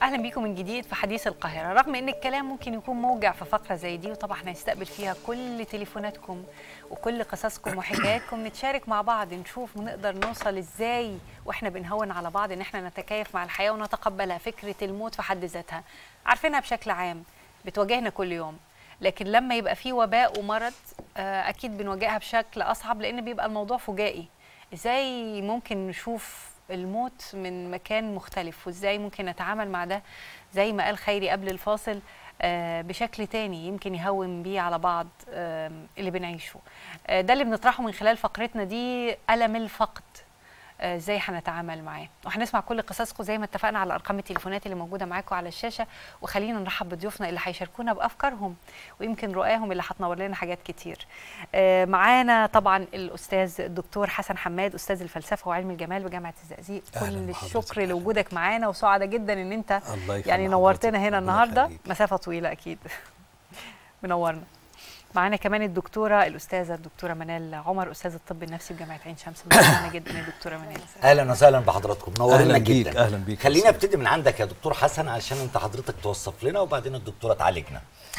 اهلا بيكم من جديد في حديث القاهره رغم ان الكلام ممكن يكون موجع في فقره زي دي وطبعا هنستقبل فيها كل تليفوناتكم وكل قصصكم وحكاياتكم نتشارك مع بعض نشوف نقدر نوصل ازاي واحنا بنهون على بعض ان احنا نتكيف مع الحياه ونتقبلها فكره الموت في حد ذاتها عارفينها بشكل عام بتواجهنا كل يوم لكن لما يبقى في وباء ومرض آه، اكيد بنواجهها بشكل اصعب لان بيبقى الموضوع فجائي ازاي ممكن نشوف الموت من مكان مختلف وازاي ممكن نتعامل مع ده زي ما قال خيري قبل الفاصل آه، بشكل تاني يمكن يهون بيه على بعض آه، اللي بنعيشه آه، ده اللي بنطرحه من خلال فقرتنا دي ألم الفقد آه، ازاي هنتعامل معاه وهنسمع كل قصصكم زي ما اتفقنا على ارقام التليفونات اللي موجوده معاكم على الشاشه وخلينا نرحب بضيوفنا اللي هيشاركونا بافكارهم ويمكن رؤاهم اللي هتنور لنا حاجات كتير آه، معانا طبعا الاستاذ الدكتور حسن حماد استاذ الفلسفه وعلم الجمال بجامعه الزقازيق أهلاً كل بحضرتك، الشكر أهلاً. لوجودك معانا وسعداء جدا ان انت الله يخلي يعني حضرتك. نورتنا هنا ربنا النهارده يخليك. مسافه طويله اكيد منورنا معانا كمان الدكتوره الاستاذه الدكتوره منال عمر استاذ الطب النفسي بجامعه عين شمس منورنا جدا يا دكتوره منال اهلا وسهلا بحضراتكم نورنا أهلاً بيك، جدا أهلاً بيك يا خلينا أستاذ. ابتدي من عندك يا دكتور حسن عشان انت حضرتك توصف لنا وبعدين الدكتوره تعالجنا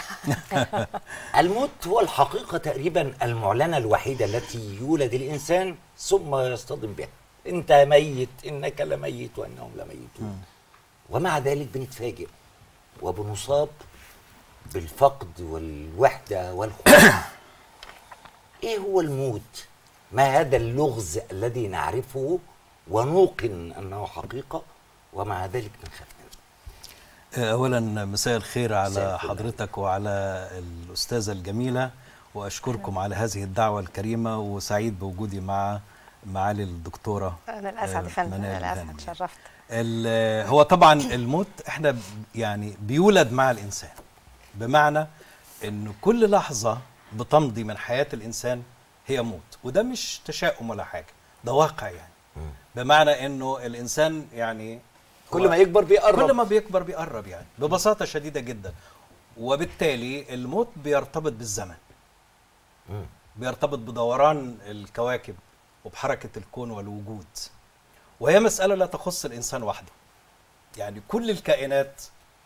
الموت هو الحقيقه تقريبا المعلنه الوحيده التي يولد الانسان ثم يصطدم بها انت ميت انك لميت وانهم لميتون ومع ذلك بنتفاجئ وبنصاب بالفقد والوحده والخوف ايه هو الموت ما هذا اللغز الذي نعرفه ونوقن انه حقيقه ومع ذلك بنخاف منه اولا مساء الخير مساء على الخير. حضرتك وعلى الاستاذه الجميله واشكركم على هذه الدعوه الكريمه وسعيد بوجودي مع معالي الدكتوره انا الاسعد آه، يا فندم منال انا الهانم الاسعد يعني. شرفت ال- هو طبعا الموت احنا ب- يعني بيولد مع الانسان بمعنى ان كل لحظه بتمضي من حياه الانسان هي موت وده مش تشاؤم ولا حاجه ده واقع يعني بمعنى انه الانسان يعني كل ما يكبر بيقرب كل ما بيكبر بيقرب يعني ببساطه شديده جدا وبالتالي الموت بيرتبط بالزمن مم. بيرتبط بدوران الكواكب وبحركه الكون والوجود وهي مساله لا تخص الانسان وحده يعني كل الكائنات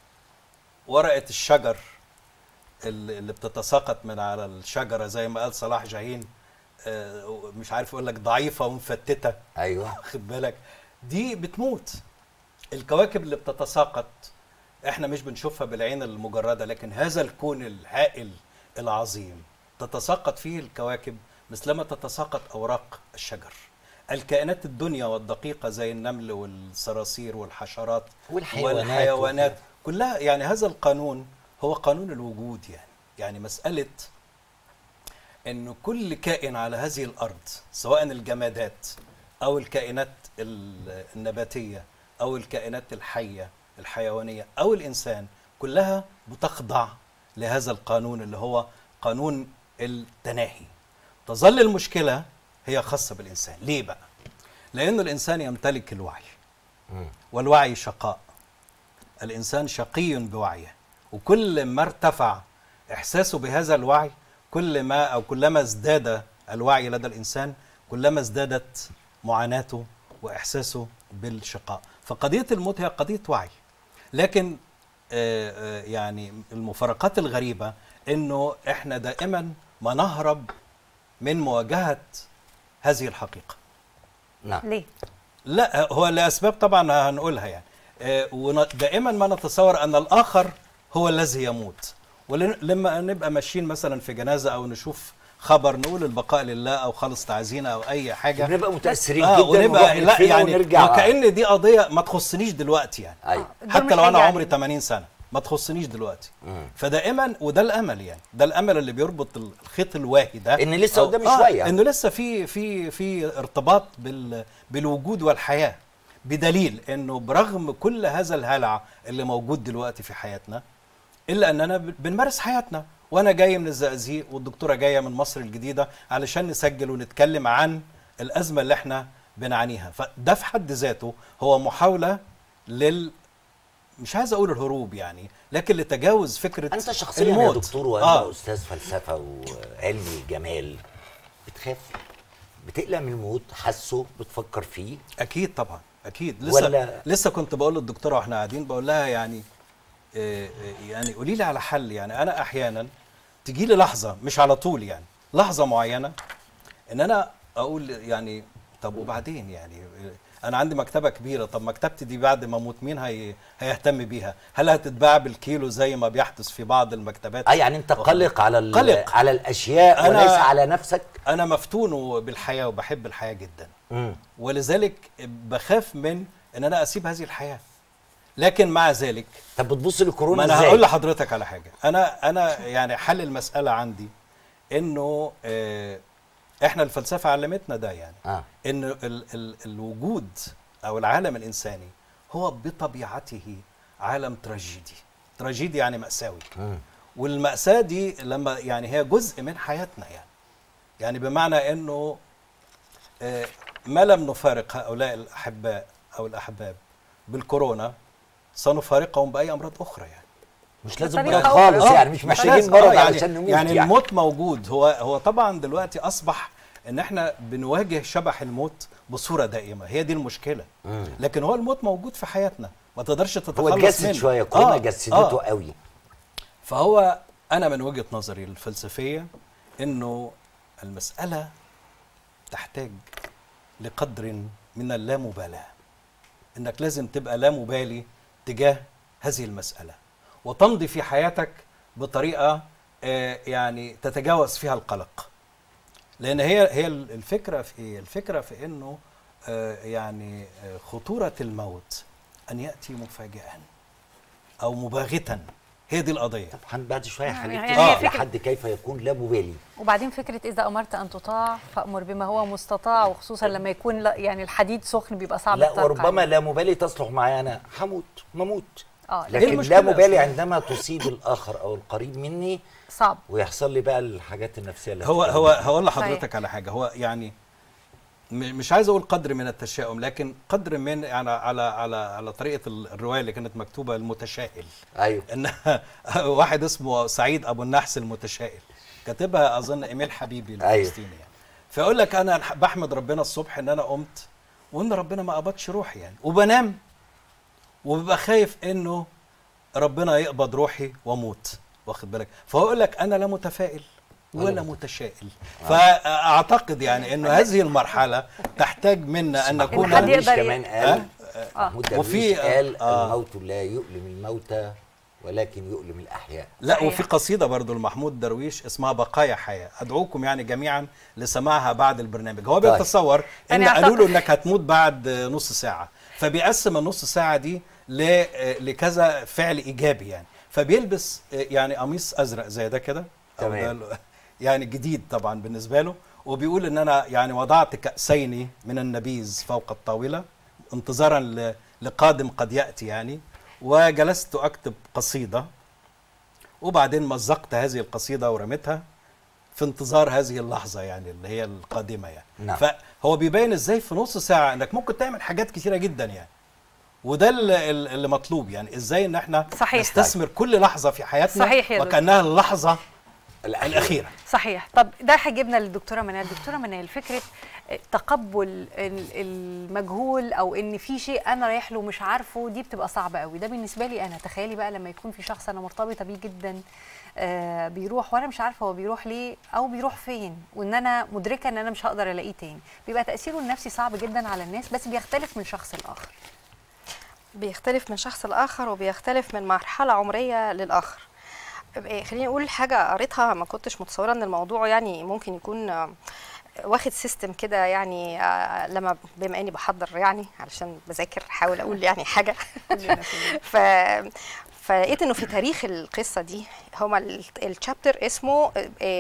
ورقه الشجر اللي اللي بتتساقط من على الشجره زي ما قال صلاح جاهين آه، مش عارف يقول لك ضعيفه ومفتته ايوه واخد بالك دي بتموت الكواكب اللي بتتساقط احنا مش بنشوفها بالعين المجرده لكن هذا الكون الهائل العظيم تتساقط فيه الكواكب مثلما تتساقط اوراق الشجر الكائنات الدنيا والدقيقه زي النمل والصراصير والحشرات والحيوانات والحيوانات وكده. كلها يعني هذا القانون هو قانون الوجود يعني يعني مساله انه كل كائن على هذه الارض سواء الجمادات او الكائنات ال- النباتيه او الكائنات الحيه الحيوانيه او الانسان كلها بتخضع لهذا القانون اللي هو قانون التناهي تظل المشكله هي خاصه بالانسان ليه بقى لانه الانسان يمتلك الوعي مم. والوعي شقاء الانسان شقي بوعيه وكل ما ارتفع احساسه بهذا الوعي كل ما او كلما ازداد الوعي لدى الانسان كلما ازدادت معاناته واحساسه بالشقاء فقضيه الموت هي قضيه وعي لكن آه، آه، يعني المفارقات الغريبه انه احنا دائما ما نهرب من مواجهه هذه الحقيقه نعم ليه لا هو لاسباب طبعا هنقولها يعني آه، ودائما ما نتصور ان الاخر هو الذي يموت ولما نبقى ماشيين مثلا في جنازه او نشوف خبر نقول البقاء لله او خالص تعزينا او اي حاجه بنبقى متاثرين آه جدا ونبقى ونروح لا ندفنه يعني ونرجع وكأن دي قضيه ما تخصنيش دلوقتي يعني ايوه دول حتى مش لو انا حاجة عمري علينا. 80 سنه ما تخصنيش دلوقتي مم. فدائما وده الامل يعني ده الامل اللي بيربط الخيط الواهي ده إن لسه أو- قدامي آه شوية. انه لسه في في في ارتباط بال بالوجود والحياه بدليل انه برغم كل هذا الهلع اللي موجود دلوقتي في حياتنا الا اننا ب- بنمارس حياتنا وانا جاي من الزقازيق والدكتوره جايه من مصر الجديده علشان نسجل ونتكلم عن الازمه اللي احنا بنعانيها فده في حد ذاته هو محاوله لل مش عايز اقول الهروب يعني لكن لتجاوز فكره انت شخصيا يا الموت. دكتور وانت آه. استاذ فلسفه وعلمي جمال بتخاف بتقلق من الموت حاسه بتفكر فيه اكيد طبعا اكيد لسه ولا- لسه كنت بقول للدكتوره واحنا قاعدين بقول لها يعني آه، آه، يعني قولي لي على حل يعني انا احيانا تجي لي لحظه مش على طول يعني لحظه معينه ان انا اقول يعني طب وبعدين يعني آه، انا عندي مكتبه كبيره طب مكتبتي دي بعد ما اموت مين هي هيهتم بيها هل هتتباع بالكيلو زي ما بيحدث في بعض المكتبات اه يعني انت قلق على ال- قلق. على الاشياء أنا- وليس على نفسك انا مفتون بالحياه وبحب الحياه جدا مم. ولذلك بخاف من ان انا اسيب هذه الحياه لكن مع ذلك طب بتبص للكورونا ما انا ازاي هقول لحضرتك على حاجه انا انا يعني حل المساله عندي انه آه، احنا الفلسفه علمتنا ده يعني اه ان ال ال الوجود او العالم الانساني هو بطبيعته عالم تراجيدي تراجيدي يعني مأساوي مم. والمأساة دي لما يعني هي جزء من حياتنا يعني يعني بمعنى انه آه، ما لم نفارق هؤلاء الاحباء او الاحباب بالكورونا سنفارقهم باي امراض اخرى يعني مش لازم بطريقة مرض أخرى. خالص آه، يعني مش مش محتاجين لازم. مرض آه، يعني علشان نموت يعني, يعني الموت موجود هو هو طبعا دلوقتي اصبح ان احنا بنواجه شبح الموت بصوره دائمه هي دي المشكله مم. لكن هو الموت موجود في حياتنا ما تقدرش تتخلص هو اتجسد منه شويه كورونا آه، جسدته آه. قوي فهو انا من وجهه نظري الفلسفيه انه المساله تحتاج لقدر من اللامبالاه انك لازم تبقى لا مبالي تجاه هذه المساله وتمضي في حياتك بطريقه آه، يعني تتجاوز فيها القلق لان هي هي الفكره في إيه؟ الفكره في انه آه، يعني آه، خطوره الموت ان ياتي مفاجئا او مباغتا هي دي القضيه طبعا بعد شويه يعني هنكتشف هي آه. فكرة- لحد كيف يكون لا مبالي وبعدين فكره اذا امرت ان تطاع فامر بما هو مستطاع وخصوصا لما يكون لا- يعني الحديد سخن بيبقى صعب لا الطرق وربما عليه. لا مبالي تصلح معي انا هموت مموت اه إيه لكن المشكلة لا مبالي أصلاً؟ عندما تصيب الاخر او القريب مني صعب ويحصل لي بقى الحاجات النفسيه اللي هو هتتكلم هو عنها. هقول صحيح. لحضرتك على حاجه هو يعني م- مش عايز اقول قدر من التشاؤم لكن قدر من يعني على على على طريقه ال- الروايه اللي كانت مكتوبه المتشائل ايوه ان واحد اسمه سعيد ابو النحس المتشائل كاتبها اظن ايميل حبيبي أيوة. الفلسطيني يعني فيقول لك انا الح- بحمد ربنا الصبح ان انا قمت وان ربنا ما قبضش روحي يعني وبنام وببقى خايف انه ربنا يقبض روحي واموت واخد بالك فهو يقول لك انا لا متفائل ولا متشائل فاعتقد يعني انه هذه المرحله تحتاج منا ان محمود نكون حد درويش يقدر ي- كمان قال آه. محمود وفي- درويش قال آه. الموت لا يؤلم الموتى ولكن يؤلم الاحياء لا صحيح. وفي قصيده برضو لمحمود درويش اسمها بقايا حياه ادعوكم يعني جميعا لسماعها بعد البرنامج هو طيب. بيتصور ان يعني قالوا له أعتقد- انك هتموت بعد نص ساعه فبيقسم النص ساعه دي ل- لكذا فعل ايجابي يعني فبيلبس يعني قميص ازرق زي ده كده أو تمام. ده ال- يعني جديد طبعا بالنسبه له وبيقول ان انا يعني وضعت كاسين من النبيذ فوق الطاوله انتظارا ل- لقادم قد ياتي يعني وجلست اكتب قصيده وبعدين مزقت هذه القصيده ورميتها في انتظار هذه اللحظه يعني اللي هي القادمه يعني نعم. فهو بيبين ازاي في نص ساعه انك ممكن تعمل حاجات كتيره جدا يعني وده اللي, اللي مطلوب يعني ازاي ان احنا صحيح. نستثمر كل لحظه في حياتنا صحيح يا دكتور. وكانها اللحظه الأحياء. الاخيره صحيح طب ده هيجيبنا للدكتوره منال دكتوره منال فكره تقبل ال- المجهول او ان في شيء انا رايح له مش عارفه دي بتبقى صعبه قوي ده بالنسبه لي انا تخيلي بقى لما يكون في شخص انا مرتبطه بيه جدا آه بيروح وانا مش عارفه هو بيروح ليه او بيروح فين وان انا مدركه ان انا مش هقدر الاقيه تاني بيبقى تاثيره النفسي صعب جدا على الناس بس بيختلف من شخص لاخر بيختلف من شخص لآخر وبيختلف من مرحلة عمرية للآخر إيه، خليني أقول حاجة قريتها ما كنتش متصورة إن الموضوع يعني ممكن يكون آه، واخد سيستم كده يعني آه، لما بما إني بحضر يعني علشان بذاكر حاول أقول يعني حاجة ف فلقيت انه في تاريخ القصه دي هما الشابتر اسمه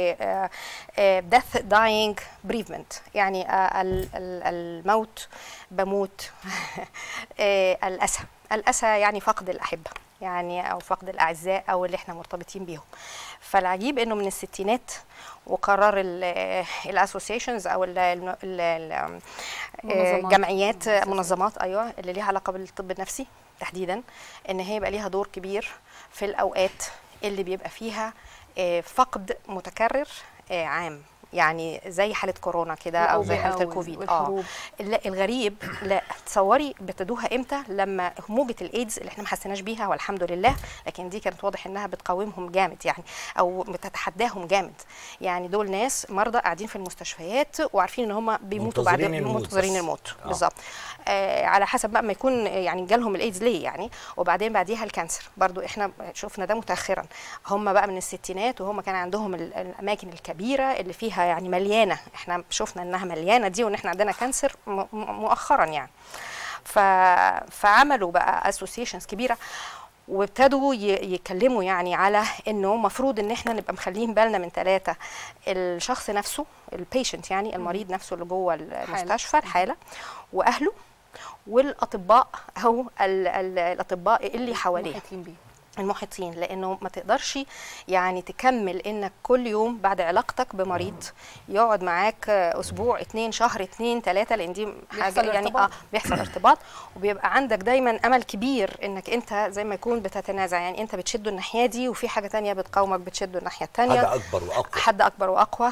death dying bereavement يعني آه، ال- ال- الموت بموت آه، الاسى الاسى يعني فقد الاحبه يعني او فقد الاعزاء او اللي احنا مرتبطين بيهم فالعجيب انه من الستينات وقرار الاسوسيشنز او ال- ال- ال- ال- منظمات. جمعيات منظمات ايوه اللي ليها علاقه بالطب النفسي تحديدا ان هي يبقى ليها دور كبير في الاوقات اللي بيبقى فيها آه، فقد متكرر آه، عام يعني زي حاله كورونا كده او زي الأوبئة حاله وال- الكوفيد والحروب. لا الغريب لا تصوري ابتدوها امتى لما موجه الايدز اللي احنا ما حسيناش بيها والحمد لله لكن دي كانت واضح انها بتقاومهم جامد يعني او بتتحداهم جامد يعني دول ناس مرضى قاعدين في المستشفيات وعارفين ان هم بيموتوا بعد منتظرين الموت منتظرين بس. الموت آه. بالظبط آه على حسب بقى ما يكون يعني جالهم الايدز ليه يعني وبعدين بعديها الكانسر برضو احنا شفنا ده متاخرا هم بقى من الستينات وهم كان عندهم ال- الاماكن الكبيره اللي فيها يعني مليانه احنا شفنا انها مليانه دي وان احنا عندنا كانسر م- م- مؤخرا يعني ف... فعملوا بقى اسوسيشنز كبيره وابتدوا ي- يتكلموا يعني على انه المفروض ان احنا نبقى مخلين بالنا من ثلاثه الشخص نفسه البيشنت يعني المريض نفسه اللي جوه المستشفى الحاله واهله والاطباء او ال- ال- الاطباء اللي حواليه محيطين بيه المحيطين لانه ما تقدرش يعني تكمل انك كل يوم بعد علاقتك بمريض يقعد معاك اسبوع اتنين شهر اتنين تلاته لان دي حاجه بيحصل يعني ارتباط. اه بيحصل ارتباط وبيبقى عندك دايما امل كبير انك انت زي ما يكون بتتنازع يعني انت بتشده الناحيه دي وفي حاجه تانية بتقاومك بتشده الناحيه التانية حاجه اكبر واقوى حد اكبر واقوى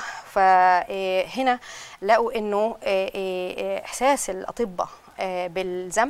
فهنا لقوا انه آه، آه، احساس الاطباء آه، بالذنب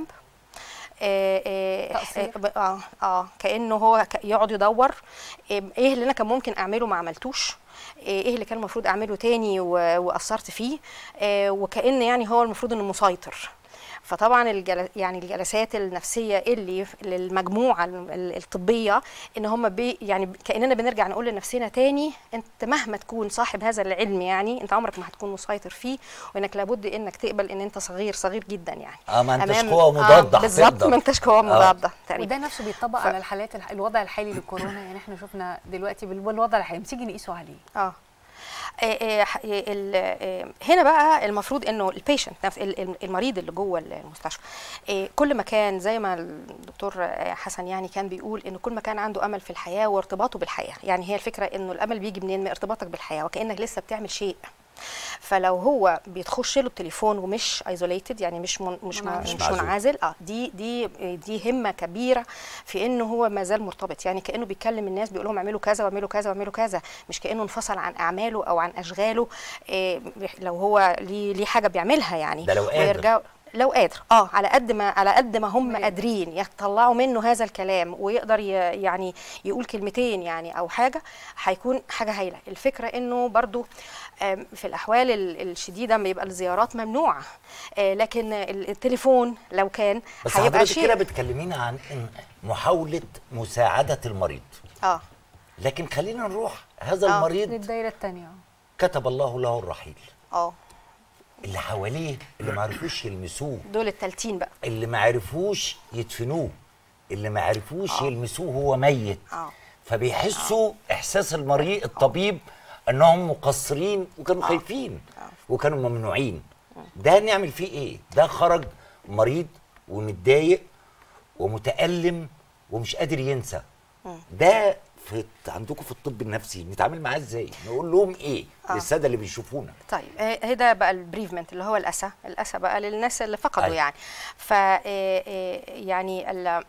آه، آه، تقصير. آه، اه اه كانه هو ك- يقعد يدور آه، ايه اللي انا كان ممكن اعمله ما عملتوش آه، ايه اللي كان المفروض اعمله تاني و- وقصرت فيه آه، وكان يعني هو المفروض انه مسيطر فطبعا الجل... يعني الجلسات النفسيه اللي في- للمجموعه ال- ال- الطبيه ان هم بي يعني كاننا بنرجع نقول لنفسنا تاني انت مهما تكون صاحب هذا العلم يعني انت عمرك ما هتكون مسيطر فيه وانك لابد انك تقبل ان انت صغير صغير جدا يعني اه ما انتش أمام- قوه مضاده آه بالظبط هتقدر. ما انتش قوه مضاده تقريبا وده نفسه بيطبق ف- على الحالات الح- الوضع الحالي للكورونا يعني احنا شفنا دلوقتي بال- بالوضع الحالي تيجي نقيسه عليه اه آه، آه، ح- آه، ال- آه، هنا بقى المفروض انه البيشنت نفس ال- ال- المريض اللي جوه المستشفى آه، كل ما كان زي ما الدكتور آه، حسن يعني كان بيقول انه كل ما كان عنده امل في الحياه وارتباطه بالحياه يعني هي الفكره انه الامل بيجي منين من ارتباطك بالحياه وكانك لسه بتعمل شيء فلو هو بيتخش له التليفون ومش ايزوليتد يعني مش من مش منعزل. مش, مش مش معزول. منعزل اه دي دي دي همه كبيره في انه هو ما زال مرتبط يعني كانه بيكلم الناس بيقول لهم اعملوا كذا واعملوا كذا واعملوا كذا مش كانه انفصل عن اعماله او عن اشغاله إيه لو هو ليه ليه حاجه بيعملها يعني ده لو قادر. ويرجعوا لو قادر اه على قد ما على قد ما هم قادر. قادرين يطلعوا منه هذا الكلام ويقدر ي- يعني يقول كلمتين يعني او حاجه هيكون حاجه هايله الفكره انه برضو آم، في الاحوال ال- الشديده بيبقى الزيارات ممنوعه آه، لكن ال- التليفون لو كان بس هيبقى حضرتك كده شيء بتكلمينا عن إن محاوله مساعده المريض اه لكن خلينا نروح هذا آه. المريض للدايره الثانيه كتب الله له الرحيل اه اللي حواليه اللي ما عرفوش يلمسوه دول التالتين بقى اللي ما عرفوش يدفنوه اللي ما عرفوش يلمسوه هو ميت اه فبيحسوا احساس المريض الطبيب انهم مقصرين وكانوا خايفين وكانوا ممنوعين ده نعمل فيه ايه ده خرج مريض ومتضايق ومتألم ومش قادر ينسى ده في عندكم في الطب النفسي نتعامل معاه ازاي نقول لهم ايه آه. للساده اللي بيشوفونا طيب آه، هذا بقى البريفمنت اللي هو الاسى الاسى بقى للناس اللي فقدوا أيوة. يعني ف آه، آه، يعني ال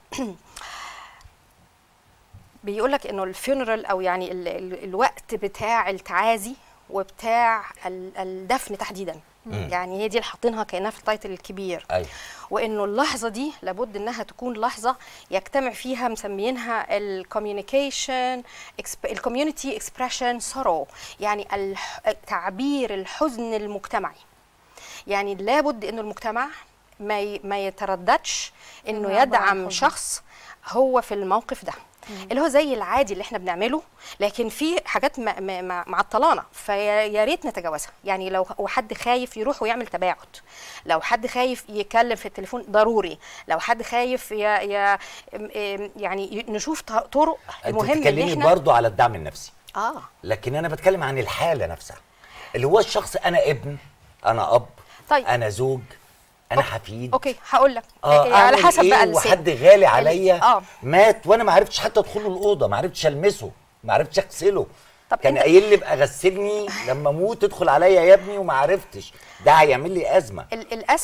بيقول لك انه الفيونرال او يعني ال ال الوقت بتاع التعازي وبتاع ال- الدفن تحديدا مم. يعني هي دي اللي حاطينها كانها في التايتل الكبير ايوه وانه اللحظه دي لابد انها تكون لحظه يجتمع فيها مسميينها الكوميونيكيشن الكوميونتي اكسبريشن سورو يعني الح- تعبير الحزن المجتمعي يعني لابد انه المجتمع ما ي- ما يترددش انه يعبر عن يدعم حزنه. شخص هو في الموقف ده اللي هو زي العادي اللي احنا بنعمله لكن في حاجات م- م- م- معطلانا فيا ريت نتجاوزها يعني لو هو حد خايف يروح ويعمل تباعد لو حد خايف يتكلم في التليفون ضروري لو حد خايف ي ي ام- يعني ي- نشوف ط- طرق انت المهم ان بتتكلمي احنا برضو على الدعم النفسي اه لكن انا بتكلم عن الحاله نفسها اللي هو الشخص انا ابن انا اب طيب. انا زوج انا حفيد اوكي هقول لك اه إيه، على أعمل حسب إيه بقى اللسان. وحد غالي عليا اه مات وانا ما عرفتش حتى ادخله الاوضه ما عرفتش المسه ما عرفتش اغسله طب كان أنت- قايل لي ابقى غسلني لما اموت ادخل عليا يا ابني وما عرفتش ده هيعمل لي ازمه ال- الاسى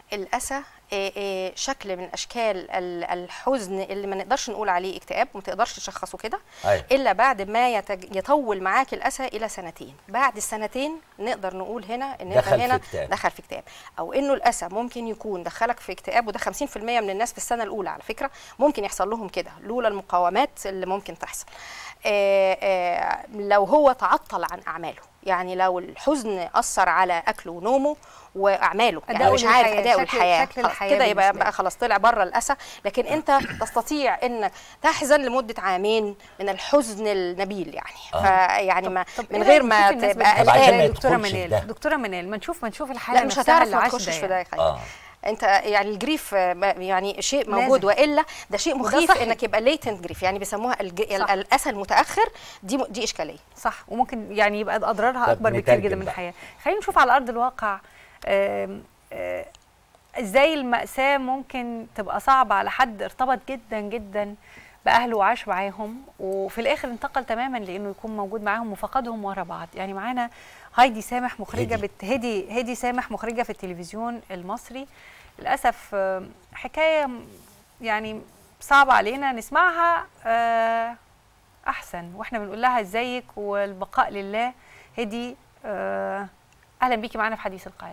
الاسى آه، آه، شكل من اشكال ال- الحزن اللي ما نقدرش نقول عليه اكتئاب وما تقدرش تشخصه كده أيوة. الا بعد ما يتج... يطول معاك الاسى الى سنتين بعد السنتين نقدر نقول هنا ان انت دخل في هنا اكتئاب. دخل في اكتئاب او انه الاسى ممكن يكون دخلك في اكتئاب وده 50% من الناس في السنه الاولى على فكره ممكن يحصل لهم كده لولا المقاومات اللي ممكن تحصل آه، آه، لو هو تعطل عن اعماله يعني لو الحزن اثر على اكله ونومه واعماله يعني أداؤه مش عارف للحياة، اداؤه شكل- الحياه شكل خلاص الحياة كده يبقى بالنسبة بقى له. خلاص طلع بره الاسى لكن انت تستطيع انك تحزن لمده عامين من الحزن النبيل يعني فيعني ما طب من إيه غير رأيك ما نشوف الناس تبقى طب عشان قلقان ما دكتوره يدخلش في ده. منال دكتوره منال ما نشوف ما نشوف الحاله لا مش نفسها هتعرف اللي ما عاش تخشش ده في ده يعني. يا خالد. اه انت يعني الجريف آه، ما- يعني شيء موجود لازم. والا ده شيء مخيف صحي. انك يبقى ليتنت جريف يعني بيسموها الج... صح. الاسى المتاخر دي م- دي اشكاليه صح وممكن يعني يبقى اضرارها طب اكبر بكتير نترجم جدا من بقى. الحياه خلينا نشوف على ارض الواقع آم، آه، ازاي المأساة ممكن تبقى صعبة على حد ارتبط جدا جدا بأهله وعاش معاهم وفي الآخر انتقل تماما لأنه يكون موجود معاهم وفقدهم ورا بعض يعني معانا هايدي سامح مخرجة هدي. بت... هدي هدي سامح مخرجة في التلفزيون المصري للأسف آم، حكاية م- يعني صعبة علينا نسمعها آه، أحسن وإحنا بنقول لها إزيك والبقاء لله هدي آه، أهلا بيكي معانا في حديث القاهرة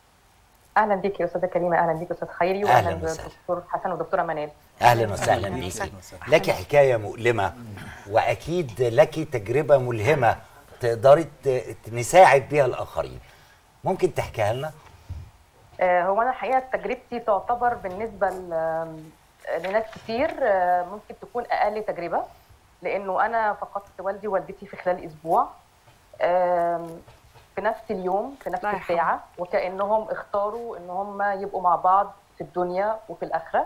اهلا بيك يا استاذه كريمه اهلا بيك استاذ خيري أهلاً واهلا وسهلاً. بالدكتور حسن والدكتوره منال اهلا وسهلا أهلاً بيك وسهلاً. لك حكايه مؤلمه واكيد لك تجربه ملهمه تقدري ت- نساعد بيها الاخرين ممكن تحكيها لنا آه، هو انا الحقيقه تجربتي تعتبر بالنسبه ل- لناس كتير آه، ممكن تكون اقل تجربه لانه انا فقدت والدي ووالدتي في خلال اسبوع آم، في نفس اليوم في نفس الله يرحمه. الساعه وكانهم اختاروا ان هم يبقوا مع بعض في الدنيا وفي الاخره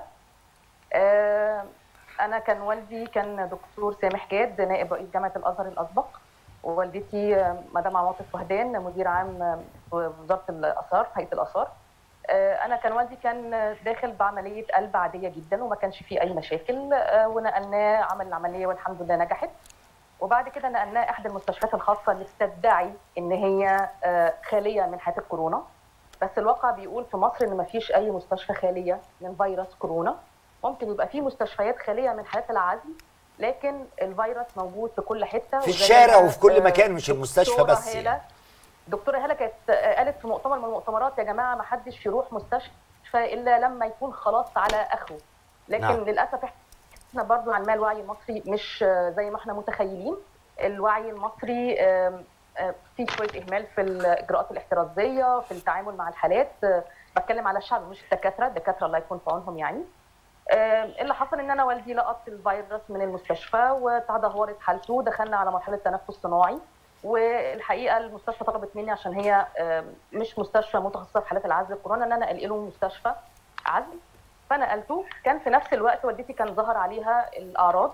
آه، انا كان والدي كان دكتور سامح جاد نائب رئيس جامعه الازهر الاسبق ووالدتي آه، مدام عواطف وهدان مدير عام آه، وزاره الاثار هيئه الاثار آه، انا كان والدي كان داخل بعمليه قلب عاديه جدا وما كانش فيه اي مشاكل آه، ونقلناه عمل العمليه والحمد لله نجحت وبعد كده نقلناه احد المستشفيات الخاصه اللي بتدعي ان هي آه، خاليه من حياه الكورونا بس الواقع بيقول في مصر ان ما فيش اي مستشفى خاليه من فيروس كورونا ممكن يبقى في مستشفيات خاليه من حياه العزل لكن الفيروس موجود في كل حته في وزي الشارع ما، وفي كل آه، مكان مش المستشفى دكتورة بس هالة- يعني. دكتوره هاله كانت آه، قالت في مؤتمر من المؤتمرات يا جماعه ما حدش يروح مستشفى الا لما يكون خلاص على اخره لكن نعم. نعم. للاسف احنا برضو عن ما الوعي المصري مش آه، زي ما احنا متخيلين الوعي المصري آم، آه، في شويه اهمال في الاجراءات الاحترازيه في التعامل مع الحالات آه، بتكلم على الشعب مش الدكاتره الدكاتره الله يكون في عونهم يعني آه، اللي حصل ان انا والدي لقط الفيروس من المستشفى وتدهورت حالته دخلنا على مرحله تنفس صناعي والحقيقه المستشفى طلبت مني عشان هي آه، مش مستشفى متخصصه في حالات العزل الكورونا ان انا انقله مستشفى عزل فنقلته كان في نفس الوقت والدتي كان ظهر عليها الاعراض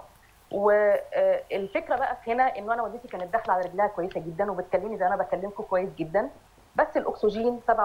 والفكره بقى في هنا ان انا والدتي كانت داخله على رجلها كويسه جدا وبتكلمني زي ما انا بكلمكم كويس جدا بس الاكسجين 77%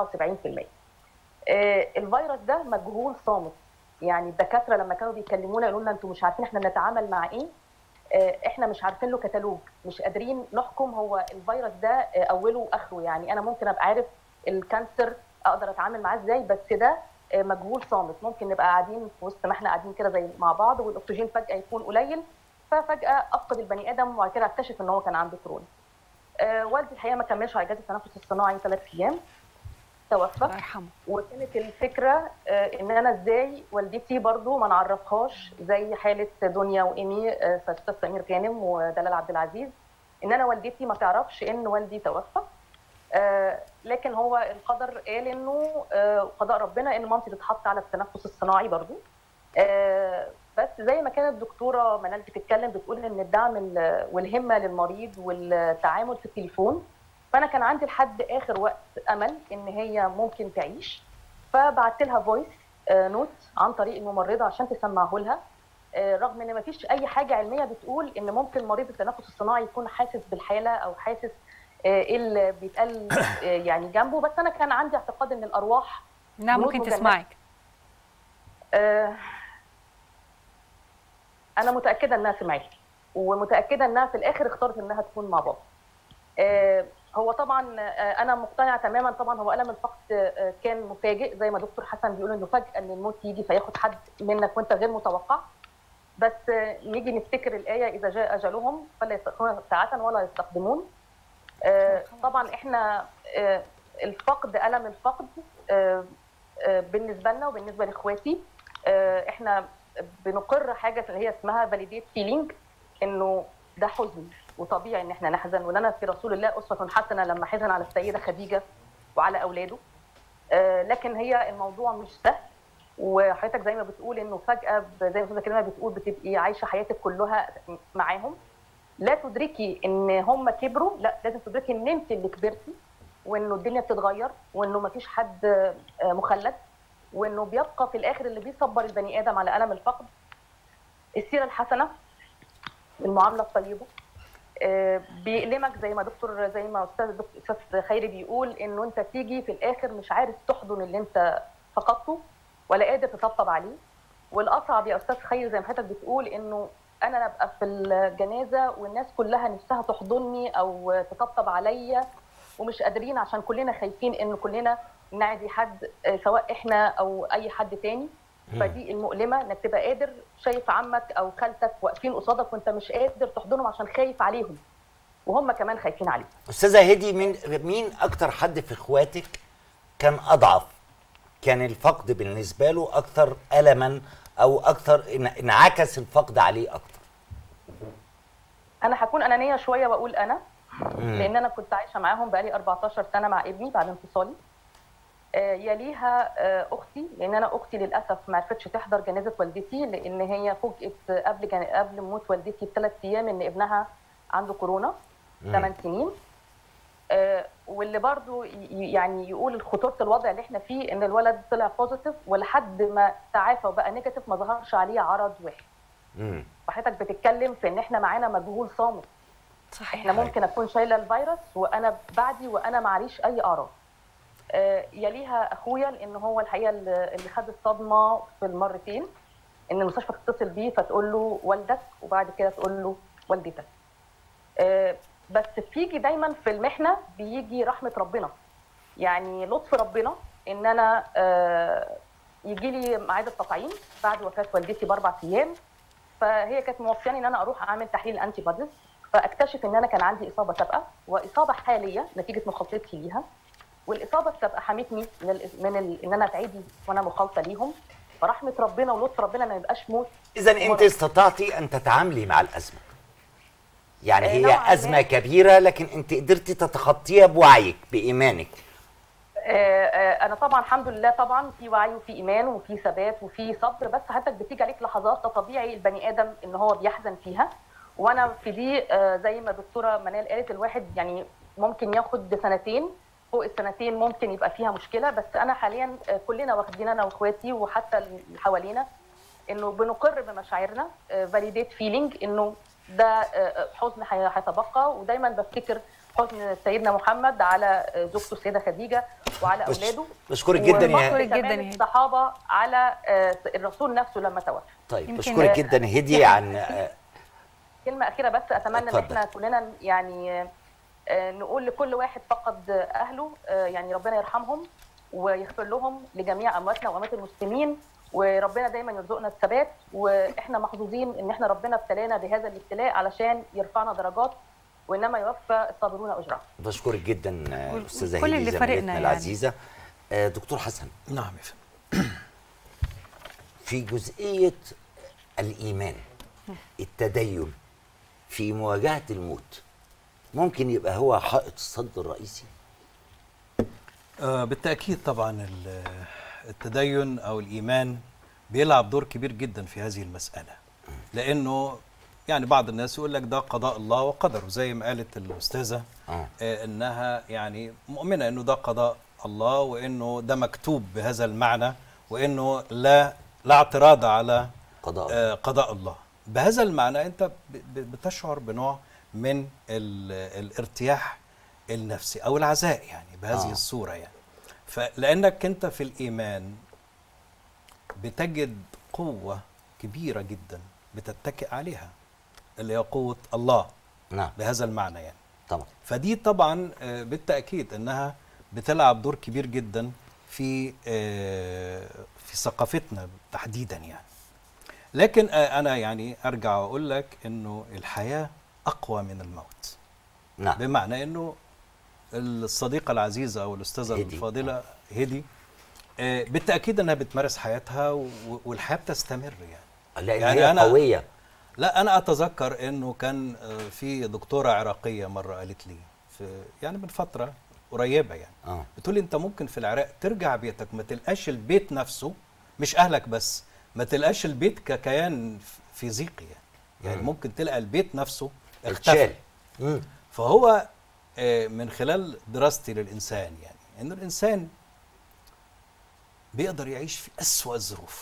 آه، الفيروس ده مجهول صامت يعني الدكاتره لما كانوا بيكلمونا يقولوا لنا انتوا مش عارفين احنا نتعامل مع ايه آه، احنا مش عارفين له كتالوج مش قادرين نحكم هو الفيروس ده آه، اوله واخره يعني انا ممكن ابقى عارف الكانسر اقدر اتعامل معاه ازاي بس ده آه، مجهول صامت ممكن نبقى قاعدين في وسط ما احنا قاعدين كده زي مع بعض والاكسجين فجاه يكون قليل ففجاه افقد البني ادم وبعد كده اكتشف ان هو كان عنده كورونا آه، والدي الحقيقه ما كملش على اجازه التنفس الصناعي ثلاث ايام توفى الله يرحمه وكانت الفكره آه، ان انا ازاي والدتي برضو ما نعرفهاش زي حاله دنيا وايمي آه، استاذ سمير غانم ودلال عبد العزيز ان انا والدتي ما تعرفش ان والدي توفى آه، لكن هو القدر قال انه آه، قضاء ربنا ان مامتي تتحط على التنفس الصناعي برضو آه، بس زي ما كانت الدكتوره منال بتتكلم بتقول ان الدعم ال- والهمه للمريض والتعامل في التليفون فانا كان عندي لحد اخر وقت امل ان هي ممكن تعيش فبعت لها فويس نوت عن طريق الممرضه عشان تسمعه لها آه، رغم ان ما فيش اي حاجه علميه بتقول ان ممكن مريض التنفس الصناعي يكون حاسس بالحاله او حاسس آه، ايه اللي بيتقال آه، يعني جنبه بس انا كان عندي اعتقاد ان الارواح نعم جنود ممكن مجندة. تسمعك آه، انا متاكده انها سمعتني ومتاكده انها في الاخر اختارت انها تكون مع بابا آه، هو طبعا آه، انا مقتنعه تماما طبعا هو الم الفقد آه، كان مفاجئ زي ما دكتور حسن بيقول انه فجاه ان الموت يجي فياخد حد منك وانت غير متوقع بس آه، نيجي نفتكر الايه اذا جاء اجلهم فلا يستأخرون ساعه ولا يستقدمون آه، طبعا احنا آه، الفقد الم الفقد آه، آه، بالنسبه لنا وبالنسبه لاخواتي آه، احنا بنقر حاجه اللي هي اسمها فاليديت فيلينج انه ده حزن وطبيعي ان احنا نحزن ولنا في رسول الله اسوه حسنه لما حزن على السيده خديجه وعلى اولاده آه، لكن هي الموضوع مش سهل وحضرتك زي ما بتقول انه فجاه ب- زي ما استاذه كريمه بتقول بتبقي عايشه حياتك كلها معاهم لا تدركي ان هم كبروا لا لازم تدركي ان انت اللي كبرتي وانه الدنيا بتتغير وانه مفيش حد آه، مخلد وانه بيبقى في الاخر اللي بيصبر البني ادم على الم الفقد السيره الحسنه المعامله الطيبه آه، بيألمك زي ما دكتور زي ما استاذ دكتور استاذ خيري بيقول انه انت تيجي في الاخر مش عارف تحضن اللي انت فقدته ولا قادر تطبطب عليه والاصعب يا استاذ خيري زي ما حضرتك بتقول انه انا ابقى في الجنازه والناس كلها نفسها تحضني او تطبطب عليا ومش قادرين عشان كلنا خايفين ان كلنا نعدي حد آه، سواء احنا او اي حد تاني فدي المؤلمه انك تبقى قادر شايف عمك او خالتك واقفين قصادك وانت مش قادر تحضنهم عشان خايف عليهم وهم كمان خايفين عليك استاذه هدي مين مين اكتر حد في اخواتك كان اضعف كان الفقد بالنسبه له اكثر الما او اكثر إن- انعكس الفقد عليه اكثر انا هكون انانيه شويه واقول انا لان انا كنت عايشه معاهم بقالي 14 سنه مع ابني بعد انفصالي آه، يليها آه، اختي لان انا اختي للاسف ما عرفتش تحضر جنازه والدتي لان هي فوجئت قبل جن... قبل موت والدتي بثلاث ايام ان ابنها عنده كورونا 8 سنين آه، واللي برضو ي- يعني يقول خطوره الوضع اللي احنا فيه ان الولد طلع بوزيتيف ولحد ما تعافى وبقى نيجاتيف ما ظهرش عليه عرض واحد مم. فحضرتك بتتكلم في ان احنا معانا مجهول صامت صحيح احنا ممكن اكون شايله الفيروس وانا بعدي وانا معليش اي اعراض آه، يليها اخويا لان هو الحقيقه اللي اللي خد الصدمه في المرتين ان المستشفى تتصل بيه فتقول له والدك وبعد كده تقول له والدتك آه، بس بيجي دايما في المحنه بيجي رحمه ربنا يعني لطف ربنا ان انا آه، يجي لي ميعاد التطعيم بعد وفاه والدتي باربع ايام فهي كانت موصياني ان انا اروح اعمل تحليل انتي بوديز فاكتشف ان انا كان عندي اصابه سابقه واصابه حاليه نتيجه مخالطتي ليها والاصابه السابقه حمتني من ال من ال ان انا اتعدي وانا مخالطه ليهم فرحمه ربنا ولطف ربنا ما يبقاش موت اذا انت مرض. استطعتي ان تتعاملي مع الازمه يعني آه، هي نوعاً ازمه ما. كبيره لكن انت قدرتي تتخطيها بوعيك بايمانك آه، آه، انا طبعا الحمد لله طبعا في وعي وفي ايمان وفي ثبات وفي صبر بس حضرتك بتيجي عليك لحظات ده طبيعي البني ادم ان هو بيحزن فيها وانا في دي آه، زي ما الدكتوره منال قالت الواحد يعني ممكن ياخد سنتين فوق السنتين ممكن يبقى فيها مشكله بس انا حاليا آه، كلنا واخدين انا واخواتي وحتى اللي حوالينا انه بنقر بمشاعرنا فاليديت فيلينج انه ده آه، حزن هي- هيتبقى ودايما بفتكر حزن سيدنا محمد على آه، زوجته السيده خديجه وعلى بش- اولاده بشكرك جدا يا وفخر بشكرك جداً كمان يا هدي. الصحابه على آه، الرسول نفسه لما توفى طيب يمكن- بشكرك جدا هدي عن آه، كلمه اخيره بس اتمنى ان اتفضل. احنا كلنا يعني آه، آه، نقول لكل واحد فقد اهله آه، يعني ربنا يرحمهم ويغفر لهم لجميع امواتنا واموات المسلمين وربنا دايما يرزقنا الثبات واحنا محظوظين ان احنا ربنا ابتلانا بهذا الابتلاء علشان يرفعنا درجات وانما يوفى الصابرون اجرهم بشكرك جدا آه، وال- استاذه وكل هدي اللي فارقنا زميلتنا يعني. العزيزه آه، دكتور حسن نعم يا فندم في جزئيه الايمان التدين في مواجهه الموت ممكن يبقى هو حائط الصد الرئيسي آه، بالتأكيد طبعا ال- التدين أو الإيمان بيلعب دور كبير جدا في هذه المسألة لأنه يعني بعض الناس يقول لك ده قضاء الله وقدره زي ما قالت الأستاذة آه. آه، إنها يعني مؤمنة إنه ده قضاء الله وإنه ده مكتوب بهذا المعنى وإنه لا لا اعتراض على قضاء آه، قضاء الله بهذا المعنى انت ب- ب- بتشعر بنوع من ال- الارتياح النفسي او العزاء يعني بهذه آه. آه. الصوره يعني فلانك انت في الايمان بتجد قوه كبيره جدا بتتكئ عليها اللي هي قوه الله نعم بهذا المعنى يعني طبعا فدي طبعا آه، بالتاكيد انها بتلعب دور كبير جدا في آه، في ثقافتنا تحديدا يعني لكن آه، انا يعني ارجع واقول لك انه الحياه اقوى من الموت نعم بمعنى انه الصديقه العزيزه او الاستاذه هدي. الفاضله هدي آه، بالتاكيد انها بتمارس حياتها و- والحياه بتستمر يعني لان يعني هي أنا- قويه لا انا اتذكر انه كان آه، في دكتوره عراقيه مره قالت لي في يعني من فتره قريبه يعني اه بتقول لي انت ممكن في العراق ترجع بيتك ما تلقاش البيت نفسه مش اهلك بس ما تلقاش البيت ككيان فيزيقي يعني يعني مم. ممكن تلقى البيت نفسه اختفى اتشال مم. فهو آه، من خلال دراستي للإنسان يعني إنه الإنسان بيقدر يعيش في أسوأ الظروف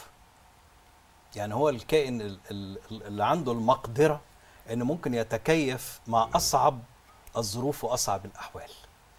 يعني هو الكائن ال- ال- اللي عنده المقدرة إنه ممكن يتكيف مع أصعب الظروف وأصعب الأحوال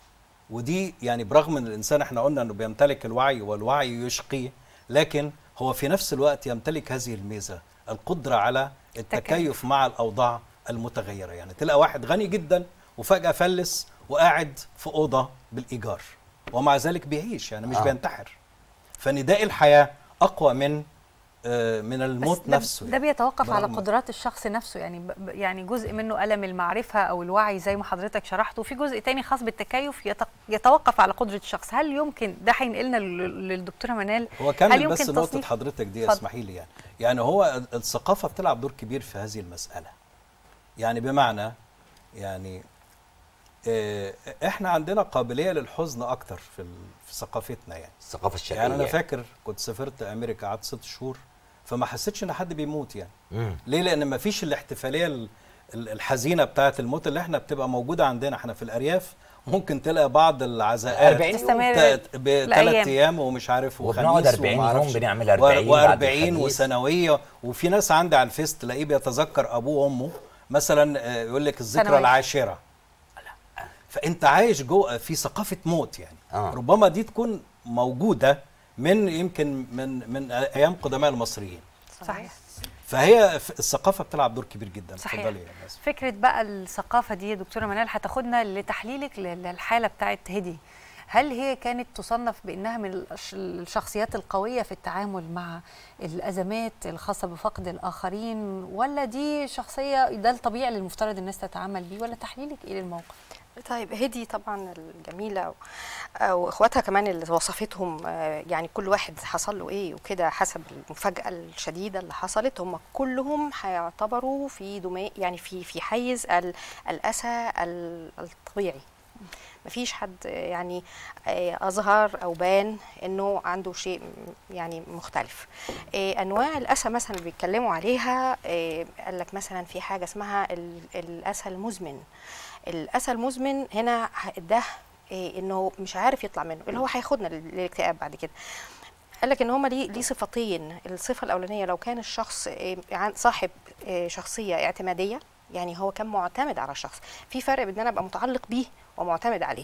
ودي يعني برغم ان الانسان احنا قلنا انه بيمتلك الوعي والوعي يشقيه لكن هو في نفس الوقت يمتلك هذه الميزه القدره على التكيف مع الاوضاع المتغيره يعني تلاقي واحد غني جدا وفجاه فلس وقاعد في اوضه بالايجار ومع ذلك بيعيش يعني مش آه. بينتحر فنداء الحياه اقوى من آه، من بس الموت ده- نفسه ده يعني. بيتوقف على برغم- قدرات الشخص نفسه يعني ب- ب- يعني جزء منه ألم المعرفة أو الوعي زي ما حضرتك شرحت وفي جزء تاني خاص بالتكيف يت- يتوقف على قدرة الشخص هل يمكن ده هينقلنا لل- للدكتورة منال هو هل كمل يمكن بس نقطة تصنيف- حضرتك دي اتفضل. اسمحي لي يعني يعني هو الثقافة بتلعب دور كبير في هذه المسألة يعني بمعنى يعني آه، احنا عندنا قابلية للحزن اكتر في ال- في ثقافتنا يعني الثقافه الشرقيه يعني انا فاكر كنت سافرت امريكا قعدت ست شهور فما حسيتش ان حد بيموت يعني مم. ليه لان ما فيش الاحتفاليه ال- ال- الحزينه بتاعه الموت اللي احنا بتبقى موجوده عندنا احنا في الارياف ممكن تلاقي بعض العزاءات 40 يوم. تستمر بثلاث لأيام. ايام ومش عارف وبنقعد وخميس 40 وما يوم أعرفش. بنعمل 40 و- بعد و40 الخميس. وسنويه وفي ناس عندي على الفيس تلاقيه بيتذكر ابوه وامه مثلا آه، يقول لك الذكرى سنوية. العاشره فانت عايش جوه في ثقافه موت يعني آه. ربما دي تكون موجوده من يمكن من من ايام قدماء المصريين صحيح فهي ف- الثقافه بتلعب دور كبير جدا صحيح. اتفضلي يا ناس فكرة بقى الثقافة دي يا دكتورة منال هتاخدنا لتحليلك لل- للحالة بتاعت هدي هل هي كانت تصنف بأنها من الأش- الشخصيات القوية في التعامل مع الأزمات الخاصة بفقد الآخرين ولا دي شخصية ده الطبيعي اللي المفترض الناس تتعامل بيه ولا تحليلك إيه للموقف؟ طيب هدي طبعا الجميله و- واخواتها كمان اللي وصفتهم آه، يعني كل واحد حصل له ايه وكده حسب المفاجاه الشديده اللي حصلت هم كلهم هيعتبروا في دماء يعني في في حيز ال- الاسى ال- الطبيعي مفيش حد آه، يعني آه، اظهر او بان انه عنده شيء م- يعني مختلف آه، انواع الاسى مثلا اللي بيتكلموا عليها آه، قال لك مثلا في حاجه اسمها ال- الاسى المزمن الاسى المزمن هنا ه- ده إيه انه مش عارف يطلع منه اللي هو هياخدنا لل- للاكتئاب بعد كده قال لك ان هما ليه ليه صفتين الصفه الاولانيه لو كان الشخص إيه، عن- صاحب إيه، شخصيه اعتماديه يعني هو كان معتمد على الشخص في فرق بين ان انا ابقى متعلق بيه ومعتمد عليه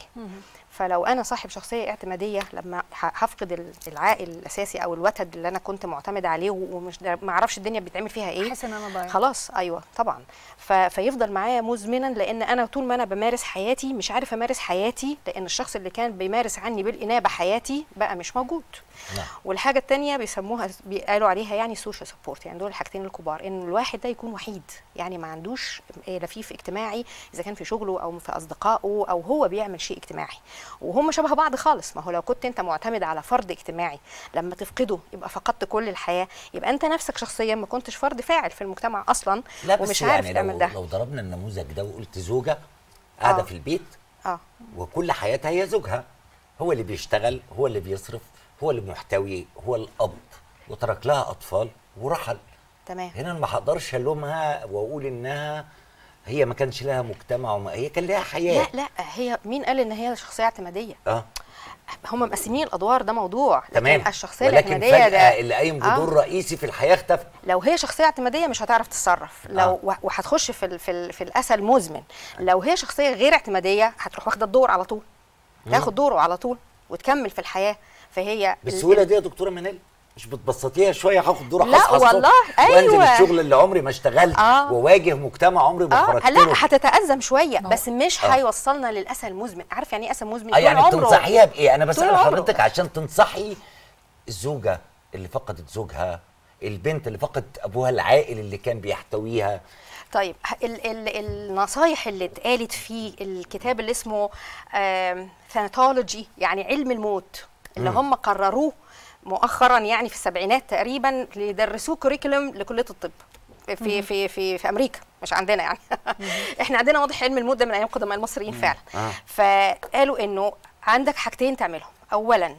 فلو انا صاحب شخصيه اعتماديه لما ه- هفقد ال- العائل الاساسي او الوتد اللي انا كنت معتمد عليه و- ومش ما اعرفش الدنيا بتعمل فيها ايه أحس إن أنا ضايع خلاص ايوه طبعا ف... فيفضل معايا مزمنا لان انا طول ما انا بمارس حياتي مش عارف امارس حياتي لان الشخص اللي كان بيمارس عني بالانابه حياتي بقى مش موجود نعم. والحاجه الثانيه بيسموها بيقالوا عليها يعني سوشيال سبورت يعني دول الحاجتين الكبار ان الواحد ده يكون وحيد يعني ما عندوش آه، لفيف اجتماعي اذا كان في شغله او في اصدقائه او هو بيعمل شيء اجتماعي وهم شبه بعض خالص ما هو لو كنت انت معتمد على فرد اجتماعي لما تفقده يبقى فقدت كل الحياه يبقى انت نفسك شخصيا ما كنتش فرد فاعل في المجتمع اصلا لا بس ومش عارف يعني تعمل لو, ده لو ضربنا النموذج ده وقلت زوجه قاعده آه. في البيت اه وكل حياتها هي زوجها هو اللي بيشتغل هو اللي بيصرف هو اللي محتوي هو الاب وترك لها اطفال ورحل تمام هنا أنا ما هقدرش الومها واقول انها هي ما كانش لها مجتمع وما هي كان لها حياه لا لا هي مين قال ان هي شخصيه اعتماديه اه هم مقسمين الادوار ده موضوع لكن تمام الشخصيه ولكن الاعتماديه فجاه ده اللي قايم آه. بدور رئيسي في الحياه اختفى لو هي شخصيه اعتماديه مش هتعرف تتصرف لو آه. آه. وهتخش في ال في, ال في الاسى المزمن لو هي شخصيه غير اعتماديه هتروح واخده الدور على طول تاخد دوره على طول وتكمل في الحياه فهي ال- بالسهوله دي يا دكتوره منال مش بتبسطيها شويه هاخد دور لا اصحى الصبح والله، وانزل أيوة. الشغل اللي عمري ما اشتغلت آه. وواجه مجتمع عمري ما اه خرجت لا له هتتأزم شويه ما هو- بس مش آه. هيوصلنا للاسى المزمن عارف يعني ايه اسى مزمن اه طول يعني عمره. تنصحيها بايه انا بسال طول عمره. حضرتك عشان تنصحي الزوجه اللي فقدت زوجها البنت اللي فقدت ابوها العاقل اللي كان بيحتويها طيب ال ال النصايح اللي اتقالت في الكتاب اللي اسمه ثاناتولوجي يعني علم الموت اللي هم قرروه مؤخرا يعني في السبعينات تقريبا ليدرسوه كوريكولم لكليه الطب في في في في امريكا مش عندنا يعني احنا عندنا واضح علم الموت ده من ايام قدماء المصريين فعلا آه. فقالوا انه عندك حاجتين تعملهم اولا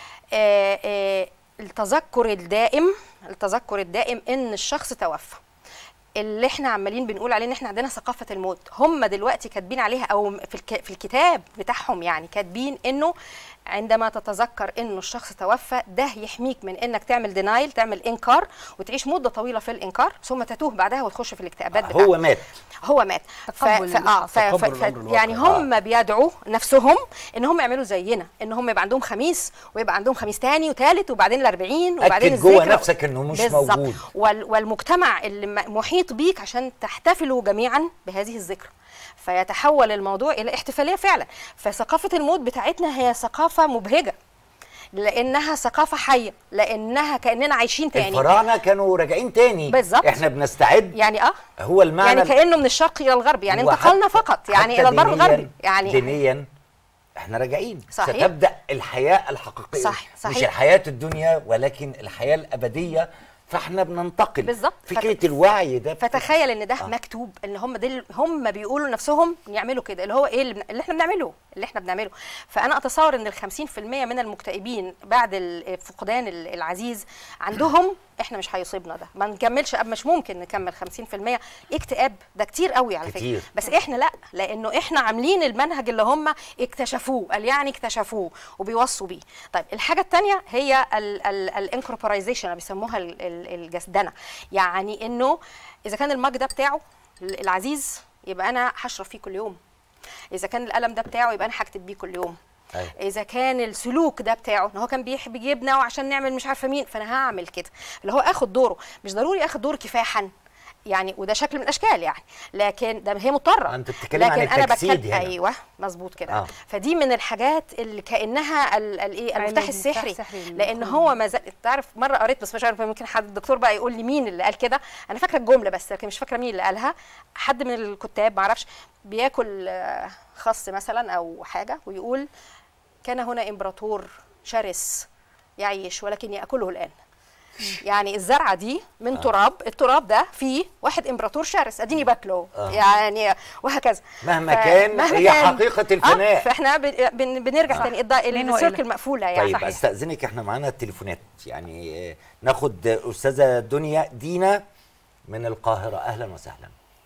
آه، آه، التذكر الدائم التذكر الدائم ان الشخص توفى اللي احنا عمالين بنقول عليه ان احنا عندنا ثقافه الموت هم دلوقتي كاتبين عليها او في الك- في الكتاب بتاعهم يعني كاتبين انه عندما تتذكر انه الشخص توفى ده يحميك من انك تعمل دينايل تعمل انكار وتعيش مده طويله في الانكار ثم تتوه بعدها وتخش في الاكتئابات بتاعتك هو مات هو مات ف... تقبل ف... آه ف... ف... تقبل ف... الأمر الواقع. يعني هم بيدعوا نفسهم ان هم يعملوا زينا ان هم يبقى عندهم خميس ويبقى عندهم خميس تاني وثالث وبعدين الأربعين وبعدين أكد جوه الذكرى. نفسك إنه مش بالظبط. موجود. وال... والمجتمع اللي م- محيط بيك عشان تحتفلوا جميعا بهذه الذكرى فيتحول الموضوع الى احتفاليه فعلا فثقافه الموت بتاعتنا هي ثقافه مبهجه لانها ثقافه حيه لانها كاننا عايشين تاني الفراعنه كانوا راجعين تاني بالظبط. احنا بنستعد يعني اه هو المعنى يعني كانه من الشرق الى الغرب يعني وحتى- انتقلنا فقط يعني حتى الى البر دينياً- الغربي يعني دينيا احنا راجعين صحيح. ستبدا الحياه الحقيقيه صح- صحيح. مش الحياه الدنيا ولكن الحياه الابديه فاحنا بننتقل بالظبط. فكره فت- الوعي ده فتخيل ان ده آه. مكتوب ان هم دل هم بيقولوا لنفسهم يعملوا كده اللي هو ايه اللي, بن... اللي احنا بنعمله اللي احنا بنعمله فانا اتصور ان ال 50% من المكتئبين بعد ال- فقدان ال- العزيز عندهم احنا مش هيصيبنا ده ما نكملش أب مش ممكن نكمل 50% اكتئاب ده كتير قوي على كتير. فكره بس احنا لا لانه احنا عاملين المنهج اللي هم اكتشفوه قال يعني اكتشفوه وبيوصوا بيه طيب الحاجه الثانيه هي الانكوربورايزيشن بيسموها ال- ال- الجسدنه يعني انه اذا كان المج ده بتاعه العزيز يبقى انا هشرب فيه كل يوم اذا كان القلم ده بتاعه يبقى انا هكتب بيه كل يوم أيوة. اذا كان السلوك ده بتاعه ان هو كان بيحب يجيبنا وعشان نعمل مش عارفه مين فانا هعمل كده اللي هو اخد دوره مش ضروري اخد دور كفاحا يعني وده شكل من الاشكال يعني لكن ده هي مضطره أنت بتتكلم عن لكن انا التجسيد بتكلم هنا. ايوه مظبوط كده آه. آه. فدي من الحاجات اللي كانها ال- الايه علاج المفتاح المفتاح السحري السحري لان للخروج. هو ما زال تعرف مره قريت بس مش عارفه ممكن حد الدكتور بقى يقول لي مين اللي قال كده انا فاكره الجمله بس لكن مش فاكره مين اللي قالها حد من الكتاب ما اعرفش بياكل آه، خس مثلا او حاجه ويقول كان هنا امبراطور شرس يعيش ولكن ياكله الان يعني الزرعه دي من آه. تراب التراب ده فيه واحد امبراطور شرس اديني باكله آه. يعني وهكذا مهما كان هي حقيقة الفناء. آه فاحنا بن- بن- بنرجع صح. تاني الض- لأنه السيركل إله. المقفوله يعني طيب صحيح. استاذنك احنا معانا التليفونات يعني آه، ناخد استاذه دنيا دينا من القاهره اهلا وسهلا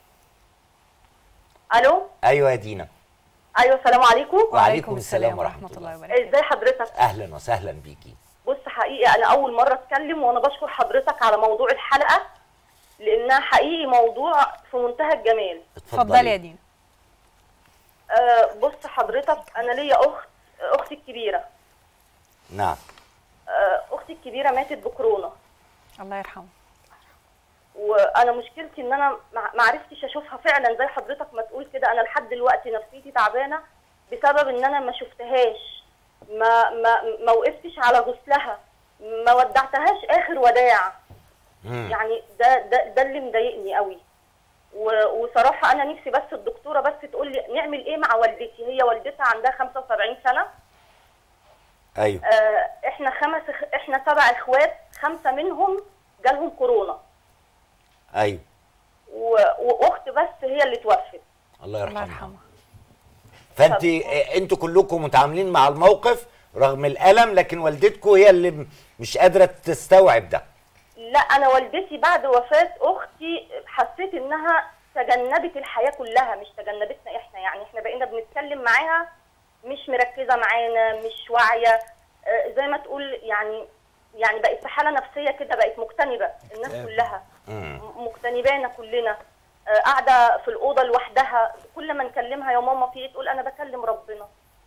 الو ايوه يا دينا ايوه السلام عليكم وعليكم السلام ورحمه الله وبركاته ازاي حضرتك اهلا وسهلا بيكي بص حقيقي انا اول مره اتكلم وانا بشكر حضرتك على موضوع الحلقه لانها حقيقي موضوع في منتهى الجمال اتفضلي يا دينا أه بص حضرتك انا ليا اخت اختي الكبيره نعم أه اختي الكبيره ماتت بكورونا الله يرحمه وانا مشكلتي ان انا ما ما عرفتش اشوفها فعلا زي حضرتك ما تقول كده انا لحد دلوقتي نفسيتي تعبانه بسبب ان انا ما شفتهاش ما ما ما وقفتش على غسلها ما ودعتهاش اخر وداع مم. يعني ده ده ده اللي مضايقني قوي و- وصراحه انا نفسي بس الدكتوره بس تقول لي نعمل ايه مع والدتي هي والدتها عندها 75 سنه ايوه آه، احنا خمس إخ- احنا سبع اخوات خمسه منهم جالهم كورونا ايوه و- واخت بس هي اللي توفت الله الله يرحمها يرحمه فانت آه، انتوا كلكم متعاملين مع الموقف رغم الالم لكن والدتكم هي اللي م- مش قادره تستوعب ده لا انا والدتي بعد وفاه اختي حسيت انها تجنبت الحياه كلها مش تجنبتنا احنا يعني احنا بقينا بنتكلم معاها مش مركزه معانا مش واعيه آه، زي ما تقول يعني يعني بقت في حاله نفسيه كده بقت مكتنبه الناس اكتئاب. كلها مم. م- مكتنبانا كلنا آه، قاعده في الاوضه لوحدها كل ما نكلمها يا ماما في ايه تقول انا بكلم ربنا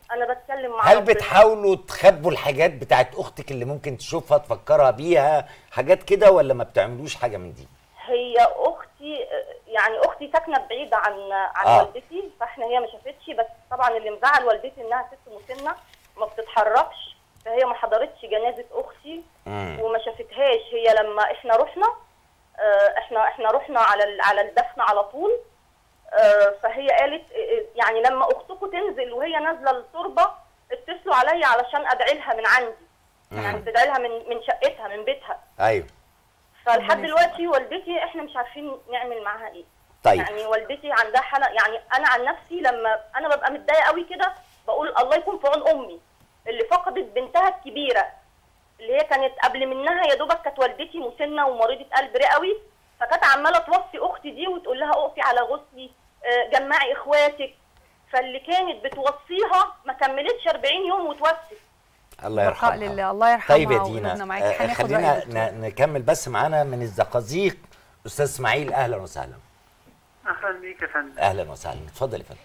انا بتكلم مع هل ربنا. بتحاولوا تخبوا الحاجات بتاعت اختك اللي ممكن تشوفها تفكرها بيها حاجات كده ولا ما بتعملوش حاجه من دي هي اختي يعني اختي ساكنه بعيده عن عن آه. والدتي فاحنا هي ما شافتش بس طبعا اللي مزعل والدتي انها ست مسنه ما بتتحركش فهي ما حضرتش جنازه اختي مم. وما شافتهاش هي لما احنا رحنا آه، احنا احنا رحنا على ال- على الدفن على طول آه، فهي قالت آه، يعني لما اختكم تنزل وهي نازله التربه اتصلوا عليا علشان ادعي لها من عندي يعني تدعي لها من من شقتها من بيتها ايوه فلحد دلوقتي والدتي احنا مش عارفين نعمل معاها ايه طيب يعني والدتي عندها حاله يعني انا عن نفسي لما انا ببقى متضايقه قوي كده بقول الله يكون في عون امي اللي فقدت بنتها الكبيره اللي هي كانت قبل منها يا دوبك كانت والدتي مسنه ومريضه قلب رئوي فكانت عماله توصي اختي دي وتقول لها اقفي على غسلي آه، جمعي اخواتك فاللي كانت بتوصيها ما كملتش 40 يوم وتوفت الله بقاء يرحمها لله الله يرحمها طيب يا وقلوبنا دينا معاكي. آه، هناخد رأي خلينا الدكتور. ن- نكمل بس معانا من الزقازيق استاذ اسماعيل اهلا وسهلا اهلا بيك يا فندم اهلا وسهلا اتفضل يا فندم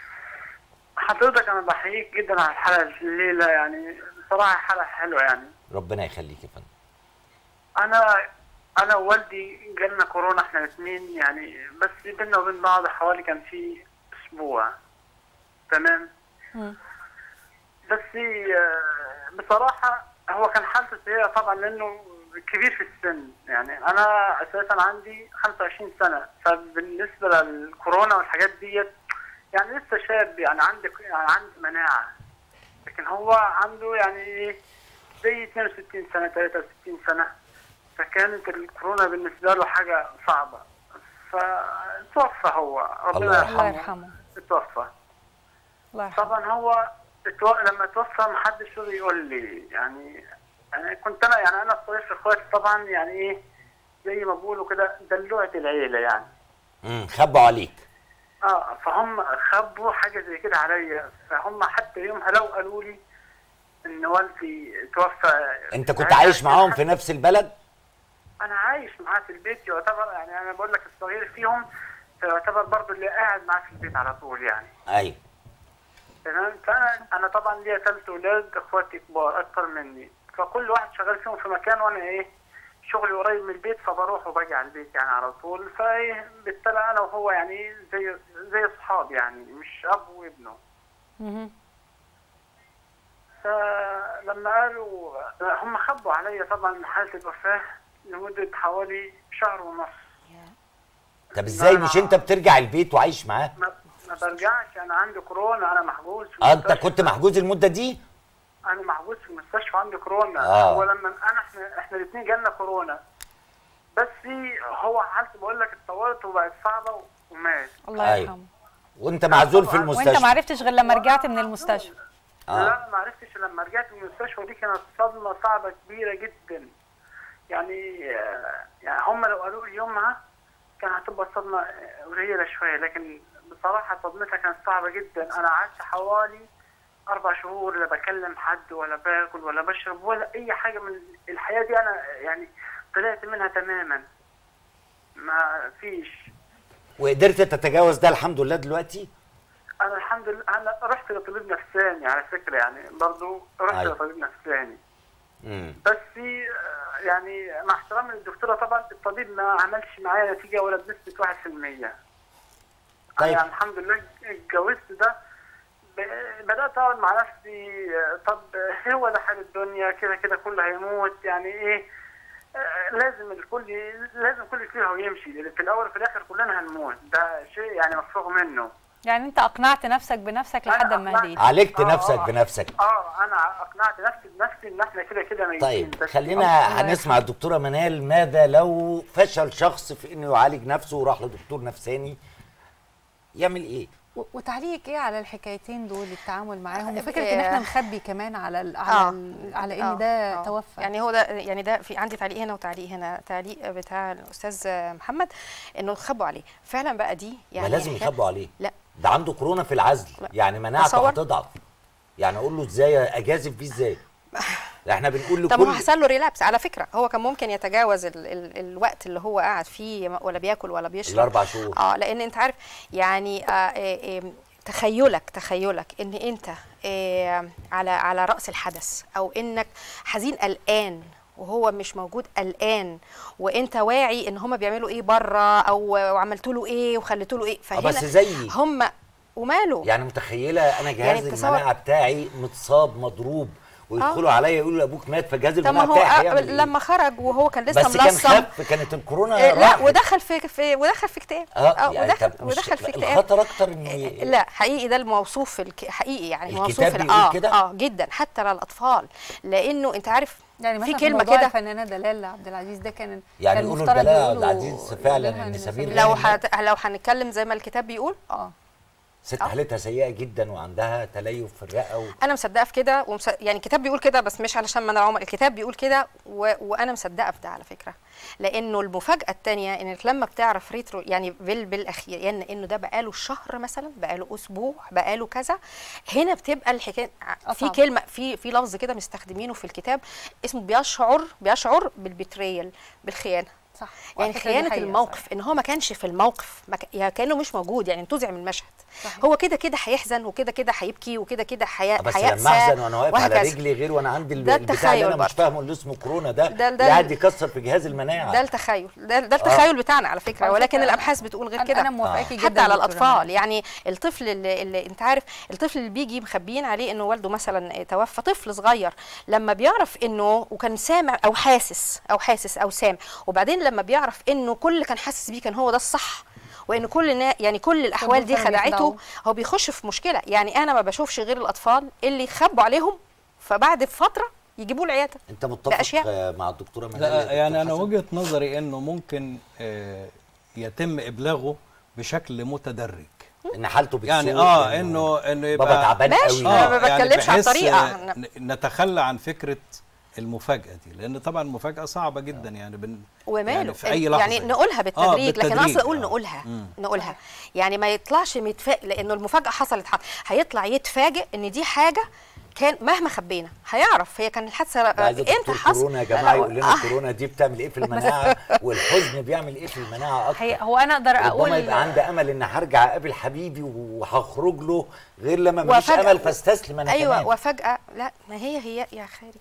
حضرتك انا بحييك جدا على الحلقه الليله يعني بصراحه حلقه حلوه يعني ربنا يخليك يا فندم انا انا ووالدي جالنا كورونا احنا الاثنين يعني بس بينا وبين بعض حوالي كان في اسبوع تمام مم. بس آه، بصراحه هو كان حالته سيئه طبعا لانه كبير في السن يعني انا اساسا عندي 25 سنه فبالنسبه للكورونا والحاجات ديت يعني لسه شاب يعني عندي يعني عندي مناعه لكن هو عنده يعني ايه زي 62 سنه 63 سنه فكانت الكورونا بالنسبه له حاجه صعبه فتوفى هو الله ربنا يرحمه. الله يرحمه يرحمه توفى الله يرحمه طبعا هو اتو... لما توفى ما حدش رضي يقول لي يعني يعني كنت انا يعني انا الصغير في اخواتي طبعا يعني ايه زي ما بيقولوا كده دلوعه العيله يعني امم خبوا عليك اه فهم خبوا حاجه زي كده عليا فهم حتى يومها لو قالوا لي ان والدي توفى انت كنت عايش معاهم في نفس البلد انا عايش معاه في البيت يعتبر يعني انا بقول لك الصغير فيهم يعتبر برضه اللي قاعد معاه في البيت على طول يعني ايوه تمام فانا انا طبعا ليا ثلاث اولاد اخواتي كبار اكتر مني فكل واحد شغال فيهم في مكان وانا ايه شغلي قريب من البيت فبروح وباجي على البيت يعني على طول فايه بالتالي انا وهو يعني إيه زي زي اصحاب يعني مش اب وابنه مهم. فلما قالوا هم خبوا عليا طبعا حاله الوفاه لمده حوالي شهر ونص طب ازاي مش انت بترجع البيت وعايش معاه ما ما برجعش انا عندي كورونا انا محجوز في اه انت المستشفى. كنت محجوز المده دي انا محجوز في المستشفى عندي كورونا آه. هو لما انا احنا احنا الاثنين جالنا كورونا بس هو حالته بقول لك اتطورت وبقت صعبه ومات الله أيوة. يرحمه وانت معزول في طبعاً. وانت ما المستشفى عرفتش غير لما رجعت من المستشفى آه. لا انا ما عرفتش لما رجعت من المستشفى دي كانت صدمه صعبه كبيره جدا يعني آه، يعني هم لو قالوا لي يومها كان هتبقى صدمه آه، قليله شويه لكن بصراحه صدمتها كانت صعبه جدا انا قعدت حوالي اربع شهور لا بكلم حد ولا باكل ولا بشرب ولا اي حاجه من الحياه دي انا يعني طلعت منها تماما ما فيش وقدرت تتجاوز ده الحمد لله دلوقتي انا الحمد لله انا رحت لطبيب نفساني على فكره يعني برضو رحت أيوة. لطبيب نفساني امم بس آه، يعني مع احترامي للدكتوره طبعا الطبيب ما عملش معايا نتيجه ولا بنسبه 1% طيب. طيب. يعني الحمد لله اتجوزت ده ب- بدات اقعد مع نفسي آه، طب هو ده حال الدنيا كده كده كله هيموت يعني ايه آه، لازم الكل لازم كل فيها ويمشي لأن في الاول وفي الاخر كلنا هنموت ده شيء يعني مفروغ منه يعني انت اقنعت نفسك بنفسك أنا لحد ما أقنعت. هديت عالجت آه، نفسك آه. بنفسك اه انا اقنعت نفسي بنفسي ان احنا كده كده ميتين طيب بس خلينا الله هنسمع الدكتوره منال ماذا لو فشل شخص في انه يعالج نفسه وراح لدكتور نفساني يعمل ايه؟ و- وتعليقك ايه على الحكايتين دول التعامل معاهم آه، وفكره ان احنا آه. نخبي كمان على ال على آه. ال على آه، ان ده آه. توفى يعني هو ده يعني ده في عندي تعليق هنا وتعليق هنا تعليق بتاع الاستاذ محمد انه خبوا عليه فعلا بقى دي ما يعني لازم حكاية- يخبوا عليه لا ده عنده كورونا في العزل لا. يعني مناعته تصور. هتضعف يعني اقول له ازاي اجازف بيه ازاي؟ احنا بنقول طب ما هو لكل حصل له ريلابس على فكره هو كان ممكن يتجاوز ال ال الوقت اللي هو قاعد فيه ولا بياكل ولا بيشرب الاربع شهور اه لان انت عارف يعني آه آه آه تخيلك تخيلك ان انت آه على على راس الحدث او انك حزين قلقان وهو مش موجود قلقان وانت واعي ان هما بيعملوا ايه بره او وعملتوا له ايه وخليتوا له ايه آه، بس فهنا زيي. هم وماله يعني متخيله انا جهاز يعني تصور- المناعه بتاعي متصاب مضروب ويدخلوا عليا يقولوا ابوك مات فجهاز طب ما المناعه هو بتاعي أ- هيعمل إيه؟ لما خرج وهو كان لسه بس كان ملصم خف كانت الكورونا آه، لا راحت. ودخل في, في ودخل في اكتئاب اه يعني ودخل طب مش- ودخل في اكتئاب الخطر اكتر انه ي- لا حقيقي ده الموصوف في الك... حقيقي يعني الكتاب موصوف في- بيقول اه كده؟ اه جدا حتى للاطفال لانه انت عارف يعني في مثلا كلمه موضوع كده الفنانه دلال عبد العزيز ده كان يعني كان يقولوا مفترض لدلال يقولوا- عبد العزيز فعلاً يقولوا لها إن سمير لو غانم حت... لو هنتكلم زي ما الكتاب بيقول اه ست حالتها سيئه جدا وعندها تليف في الرئه و... انا مصدقه في كده ومس... يعني الكتاب بيقول كده بس مش علشان منع عمر الكتاب بيقول كده و... وانا مصدقه في ده على فكره لانه المفاجاه الثانيه انك لما بتعرف ريترو يعني بال... بالاخير يعني انه ده بقاله شهر مثلا بقاله اسبوع بقاله كذا هنا بتبقى الحكايه في أصعب. كلمه في في لفظ كده مستخدمينه في الكتاب اسمه بيشعر بيشعر بالبتريال بالخيانه صح يعني وعلى فكرة دي خيانه حقيقة الموقف ان هو ما كانش في الموقف ما ك... يعني كانه مش موجود يعني انتزع من المشهد صحيح. هو كده كده هيحزن وكده كده هيبكي وكده كده حي... بس هيأسى لما احزن وانا واقف على وهكذا. رجلي غير وانا عندي ده البتاع اللي التخيل انا مش برضه. فاهمه اللي اسمه كورونا ده ده- ده اللي قاعد ال- يكسر في جهاز المناعه ده التخيل ده, ده التخيل بتاعنا على فكره على ولكن فكرة الابحاث بتقول غير أنا- كده انا موافقاكي جدا حتى على دكتورة الاطفال مريم. يعني الطفل اللي, اللي انت عارف الطفل اللي بيجي مخبيين عليه انه والده مثلا توفى طفل صغير لما بيعرف انه وكان سامع او حاسس او حاسس او سامع وبعدين لما بيعرف انه كل اللي كان حاسس بيه كان هو ده الصح وان كل النا- يعني كل الاحوال دي فعلا خدعته بيخدعوه. هو بيخش في مشكله يعني انا ما بشوفش غير الاطفال اللي يخبوا عليهم فبعد فتره يجيبوا العياده انت متفق بأشياء. آه، مع الدكتوره منال لا يعني دكتور انا حسن؟ وجهه نظري انه ممكن آه، يتم ابلاغه بشكل متدرج ان حالته بتسوء يعني اه انه انه يبقى بابا تعبان ماشي، قوي أنا ما بتكلمش عن بحيث، طريقة. آه، ن- نتخلى عن فكره المفاجاه دي لان طبعا المفاجاه صعبه جدا يعني بن وماله يعني في اي لحظه يعني نقولها بالتدريج, لكن بالتدريج، اصل اقول آه. نقولها مم. نقولها يعني ما يطلعش متفاجئ لانه المفاجاه حصلت حصل. هيطلع يتفاجئ ان دي حاجه كان مهما خبينا هيعرف هي كان الحادثه عايز امتى الدكتور حصل كورونا يا جماعه يقول لنا آه. الكورونا دي بتعمل ايه في المناعه والحزن بيعمل ايه في المناعه اكتر هي هو انا اقدر اقول ربما يبقى عندي امل ان هرجع اقابل حبيبي وهخرج له غير لما ماليش وفجأة- امل فاستسلم انا ايوه كمان وفجاه لا ما هي هي يا خيري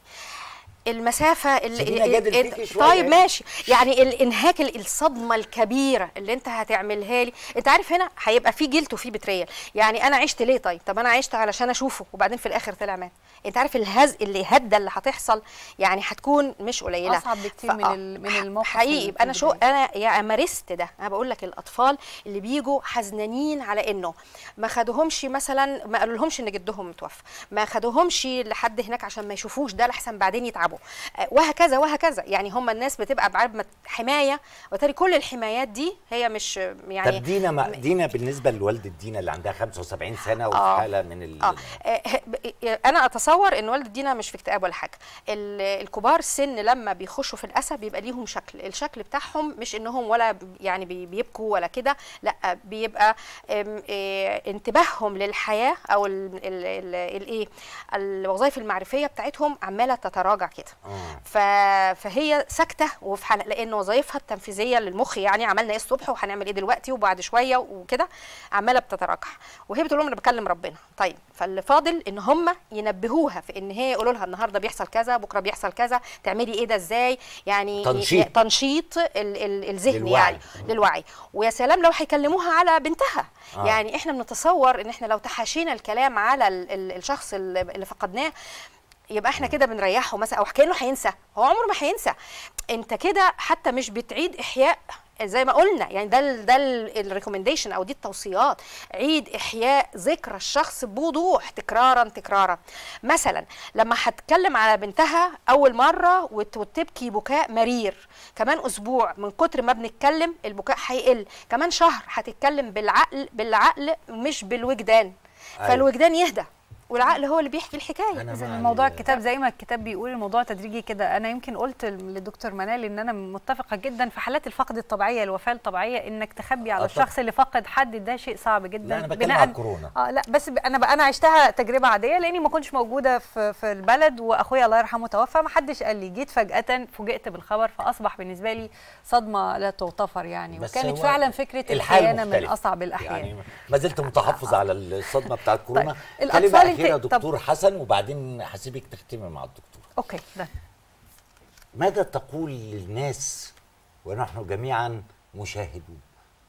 المسافه سيبيني اللي أجادل ال- فيكي شوية طيب يعني. ماشي يعني الانهاك ال- الصدمه الكبيره اللي انت هتعملها لي انت عارف هنا هيبقى في جلد وفي بتريال يعني انا عشت ليه طيب طب انا عشت علشان اشوفه وبعدين في الاخر طلع مات انت عارف الهز اللي هده اللي هتحصل يعني هتكون مش قليله أصعب بكتير من فآه، ال- من الموقف حقيقي اللي يبقى انا في شو البداية. انا يا مارست ده انا بقول لك الاطفال اللي بيجوا حزنانين على انه ما خدوهمش مثلا ما قالوا لهمش ان جدهم متوفى ما خدوهمش لحد هناك عشان ما يشوفوش ده لحسن بعدين يتعبوا آه، وهكذا وهكذا يعني هم الناس بتبقى بعد ما حمايه وتالي كل الحمايات دي هي مش يعني طب دينا ما دينا بالنسبه لوالده دينا اللي عندها 75 سنه وفي آه. حاله من ال... اه آه، ب- انا اتصور ان والده دينا مش في اكتئاب ولا حاجه ال- الكبار السن لما بيخشوا في الاسى بيبقى ليهم شكل الشكل بتاعهم مش انهم ولا ب- يعني بي- بيبكوا ولا كده لا بيبقى آم، آه، انتباههم للحياه او ال- ال- ال- الايه الوظائف المعرفيه بتاعتهم عماله تتراجع كده آه. ف- فهي ساكته وفي حالة لان وظائفها التنفيذيه للمخ يعني عملنا ايه الصبح وهنعمل ايه دلوقتي وبعد شويه وكده عماله بتتراجع وهي بتقول لهم انا بكلم ربنا طيب فاللي فاضل ان هم ينبهوها في ان هي يقولوا لها النهارده بيحصل كذا بكره بيحصل كذا تعملي ايه ده ازاي يعني تنشيط. تنشيط ال- ال- الذهني للوعي. يعني للوعي ويا سلام لو هيكلموها على بنتها آه. آه. يعني احنا بنتصور ان احنا لو تحاشينا الكلام على ال- ال- الشخص اللي اللي فقدناه يبقى احنا كده بنريحه مثلا او كانه هينسى هو عمره ما هينسى انت كده حتى مش بتعيد احياء زي ما قلنا يعني ده ال ده الريكومنديشن او دي التوصيات عيد احياء ذكرى الشخص بوضوح تكرارا تكرارا مثلا لما هتكلم على بنتها اول مره وت- وتبكي بكاء مرير كمان اسبوع من كتر ما بنتكلم البكاء هيقل كمان شهر هتتكلم بالعقل بالعقل مش بالوجدان أيوة. فالوجدان يهدى والعقل هو اللي بيحكي الحكايه أنا إذا مع الموضوع ال- الكتاب زي ما الكتاب بيقول الموضوع تدريجي كده انا يمكن قلت للدكتور منال ان انا متفقه جدا في حالات الفقد الطبيعيه الوفاه الطبيعيه انك تخبي على آه طبعاً. الشخص اللي فقد حد ده شيء صعب جدا لا انا بتكلم بناء- على الكورونا اه لا بس ب- انا بقى انا عشتها تجربه عاديه لاني ما كنتش موجوده في في البلد واخويا الله يرحمه توفى ما حدش قال لي جيت فجاه فوجئت بالخبر فاصبح بالنسبه لي صدمه لا تغتفر يعني بس وكانت هو فعلا فكره الحال الخيانه من مختلف. اصعب الاحيان يعني ما زلت متحفظ على الصدمه بتاعت كورونا طيب، كلمه الأطفال اخيره انت- طب- دكتور حسن وبعدين هسيبك تختمي مع الدكتور اوكي ده ماذا تقول للناس ونحن جميعا مشاهدون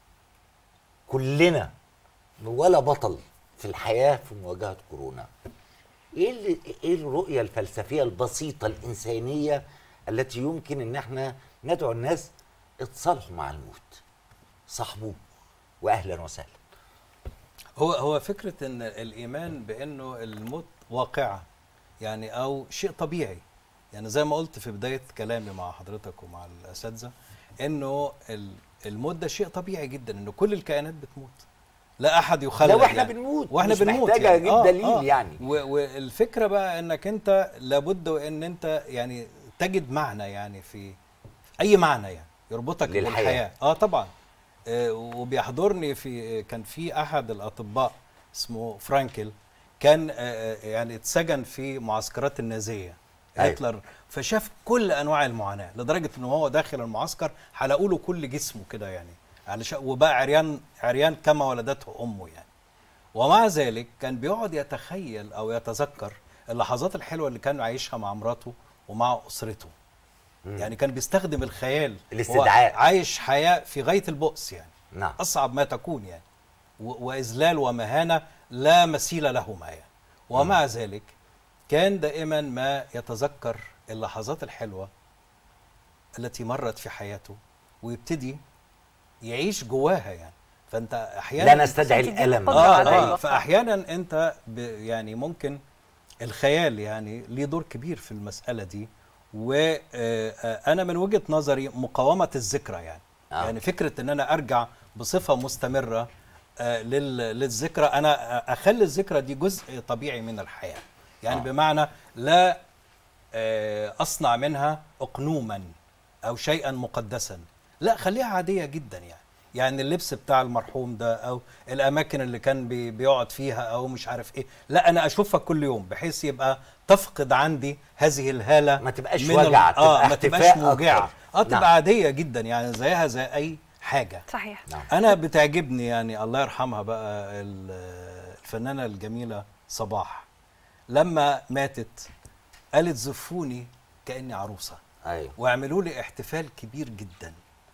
كلنا ولا بطل في الحياة في مواجهة كورونا ايه اللي ايه الرؤية الفلسفية البسيطة الإنسانية التي يمكن ان احنا ندعو الناس اتصالحوا مع الموت صاحبوه واهلا وسهلا هو هو فكره ان الايمان بانه الموت واقعه يعني او شيء طبيعي يعني زي ما قلت في بدايه كلامي مع حضرتك ومع الاساتذه انه ال- الموت ده شيء طبيعي جدا انه كل الكائنات بتموت لا احد يخلد لا واحنا يعني. بنموت واحنا مش بنموت محتاجة يعني. أجيب دليل يعني. و- والفكره بقى انك انت لابد ان انت يعني تجد معنى يعني في اي معنى يعني يربطك للحياة. بالحياه اه طبعا آه، وبيحضرني في كان في احد الاطباء اسمه فرانكل كان آه، آه، يعني اتسجن في معسكرات النازيه أيوة. هتلر فشاف كل انواع المعاناه لدرجه ان هو داخل المعسكر حلقوا له كل جسمه كده يعني علشان وبقى عريان عريان كما ولدته امه يعني ومع ذلك كان بيقعد يتخيل او يتذكر اللحظات الحلوه اللي كان عايشها مع مراته ومع اسرته يعني كان بيستخدم الخيال الاستدعاء. هو عايش حياه في غايه البؤس يعني نعم اصعب ما تكون يعني و- واذلال ومهانه لا مثيل لهما يعني ومع ذلك كان دائما ما يتذكر اللحظات الحلوه التي مرت في حياته ويبتدي يعيش جواها يعني فانت احيانا لا نستدعي عشان تديك الألم قدرة اه, على آه الوفاء. فاحيانا انت ب يعني ممكن الخيال يعني ليه دور كبير في المساله دي وانا من وجهه نظري مقاومه الذكرى يعني آه. آه. يعني فكره ان انا ارجع بصفه مستمره آه لل- للذكرى انا اخلي الذكرى دي جزء طبيعي من الحياه يعني آه. آه. بمعنى لا آه، اصنع منها اقنوما او شيئا مقدسا لا خليها عاديه جدا يعني يعني اللبس بتاع المرحوم ده او الاماكن اللي كان بي بيقعد فيها او مش عارف ايه لا انا اشوفها كل يوم بحيث يبقى تفقد عندي هذه الهاله ما تبقاش من ال- وجع، اه تبقى ما تبقاش احتفاء موجعه أكتر. اه تبقى نعم. عاديه جدا يعني زيها زي اي حاجه صحيح نعم انا بتعجبني يعني الله يرحمها بقى ال- الفنانه الجميله صباح لما ماتت قالت زفوني كاني عروسه ايوه واعملوا لي احتفال كبير جدا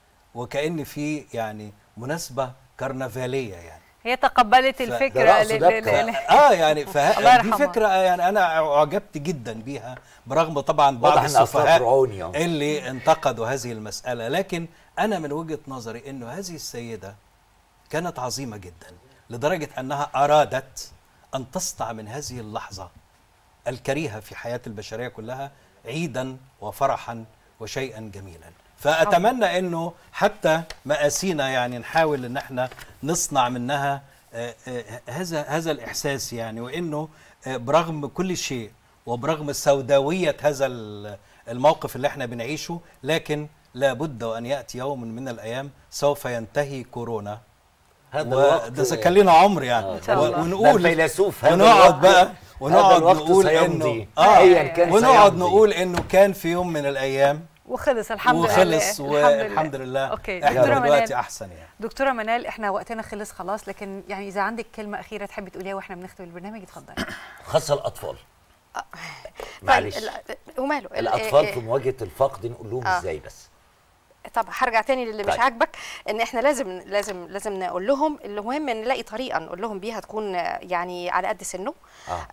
وكأن في يعني مناسبة كرنفالية يعني هي تقبلت ده الفكره رقص ل- دبكة. ل- ل- اه يعني الله فدي يرحمها. فكرة يعني انا اعجبت جدا بيها برغم طبعا بعض واضح ان اصلا السفهاء فرعوني أهو. اللي انتقدوا هذه المسألة لكن انا من وجهة نظري انه هذه السيدة كانت عظيمة جدا لدرجة انها ارادت ان تصنع من هذه اللحظة الكريهة في حياة البشرية كلها عيدا وفرحا وشيئا جميلا فأتمنى أنه حتى مآسينا يعني نحاول أن احنا نصنع منها آه، آه، هذا هذا الإحساس يعني وأنه آه، برغم كل شيء وبرغم سوداوية هذا ال- الموقف اللي احنا بنعيشه لكن لابد أن يأتي يوم من الأيام سوف ينتهي كورونا هذا وده الوقت كان لنا عمر يعني آه، إن شاء الله. ده ونقول الفيلسوف هذا ونقعد الوقت- بقى هذا ونقعد الوقت نقول سيمضي. انه اه ايا كان ونقعد سيمضي. نقول انه كان في يوم من الايام وخلص الحمد لله وخلص الحمد لله. والحمد لله اوكي احنا دكتوره دلوقتي منال احسن يعني دكتوره منال احنا وقتنا خلص خلاص لكن يعني اذا عندك كلمه اخيره تحبي تقوليها واحنا بنختم البرنامج اتفضلي خاصه الاطفال طيب معلش لا، وماله ال- الاطفال إيه- في مواجهه الفقد نقول لهم آه. ازاي بس طب هرجع تاني للي مش طيب. عاجبك ان احنا لازم لازم لازم نقول لهم المهم ان نلاقي طريقه نقول لهم بيها تكون آه، يعني على قد سنه آه. آه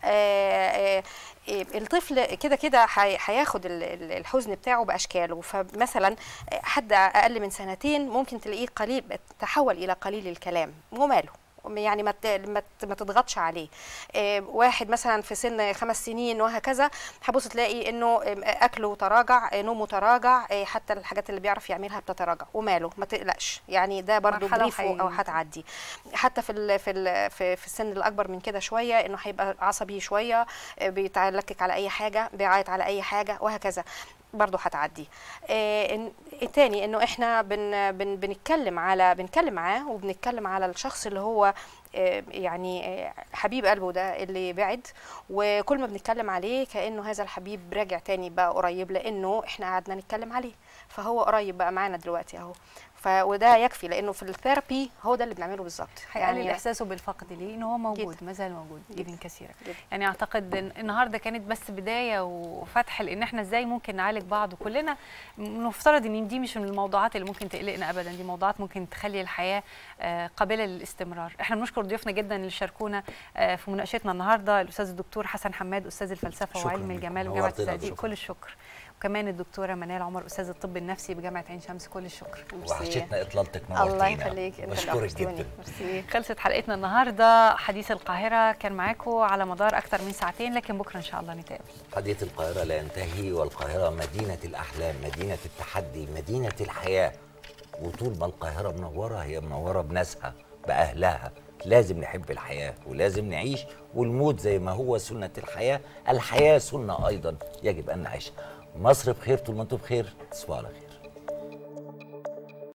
آه آه، الطفل كده كده هي- هياخد ال- ال- الحزن بتاعه باشكاله فمثلا آه، حد اقل من سنتين ممكن تلاقيه قليل تحول الى قليل الكلام وماله يعني ما ت- ما ت- ما تضغطش عليه آه، واحد مثلا في سن خمس سنين وهكذا هتبص تلاقي انه آم، اكله تراجع آه، نومه تراجع آه، حتى الحاجات اللي بيعرف يعملها بتتراجع وماله ما تقلقش يعني ده برضو مرحلة بريف وهي- او هتعدي حتى في ال في ال في, في السن الاكبر من كده شويه انه هيبقى عصبي شويه آه، بيتلكك على اي حاجه بيعيط على اي حاجه وهكذا برضه هتعدي آه، إن- التاني انه احنا بن بن بنتكلم على بنتكلم معاه وبنتكلم على الشخص اللي هو آه، يعني آه، حبيب قلبه ده اللي بعد وكل ما بنتكلم عليه كانه هذا الحبيب راجع تاني بقى قريب لانه احنا قعدنا نتكلم عليه فهو قريب بقى معانا دلوقتي اهو ف وده يكفي لانه في الثيرابي هو ده اللي بنعمله بالظبط هيقلل احساسه بالفقد ليه ان هو موجود جدا. ما زال موجود جدا. جدا كثيرا جدا. يعني اعتقد ان النهارده كانت بس بدايه وفتح لان احنا ازاي ممكن نعالج بعض وكلنا نفترض ان دي مش من الموضوعات اللي ممكن تقلقنا ابدا دي موضوعات ممكن تخلي الحياه آه، قابله للاستمرار احنا بنشكر ضيوفنا جدا اللي شاركونا آه، في مناقشتنا النهارده الاستاذ الدكتور حسن حماد استاذ الفلسفه شكراً وعلم لك. الجمال بجامعه نورتنا الزقازيق بشكر. كل الشكر وكمان الدكتوره منال عمر استاذ الطب النفسي بجامعه عين شمس كل الشكر وحشتنا اطلالتك نورتينا الله يخليك انت اللي بشكرك وحشتوني. جدا ميرسي خلصت حلقتنا النهارده حديث القاهره كان معاكم على مدار اكتر من ساعتين لكن بكره ان شاء الله نتقابل حديث القاهرة لا ينتهي والقاهرة مدينة الأحلام مدينة التحدي مدينة الحياة وطول ما القاهرة منورة هي منورة بناسها بأهلها لازم نحب الحياة ولازم نعيش والموت زي ما هو سنة الحياة الحياة سنة أيضا يجب أن نعيشها مصر بخير طول ما أنتم بخير تصبحوا على خير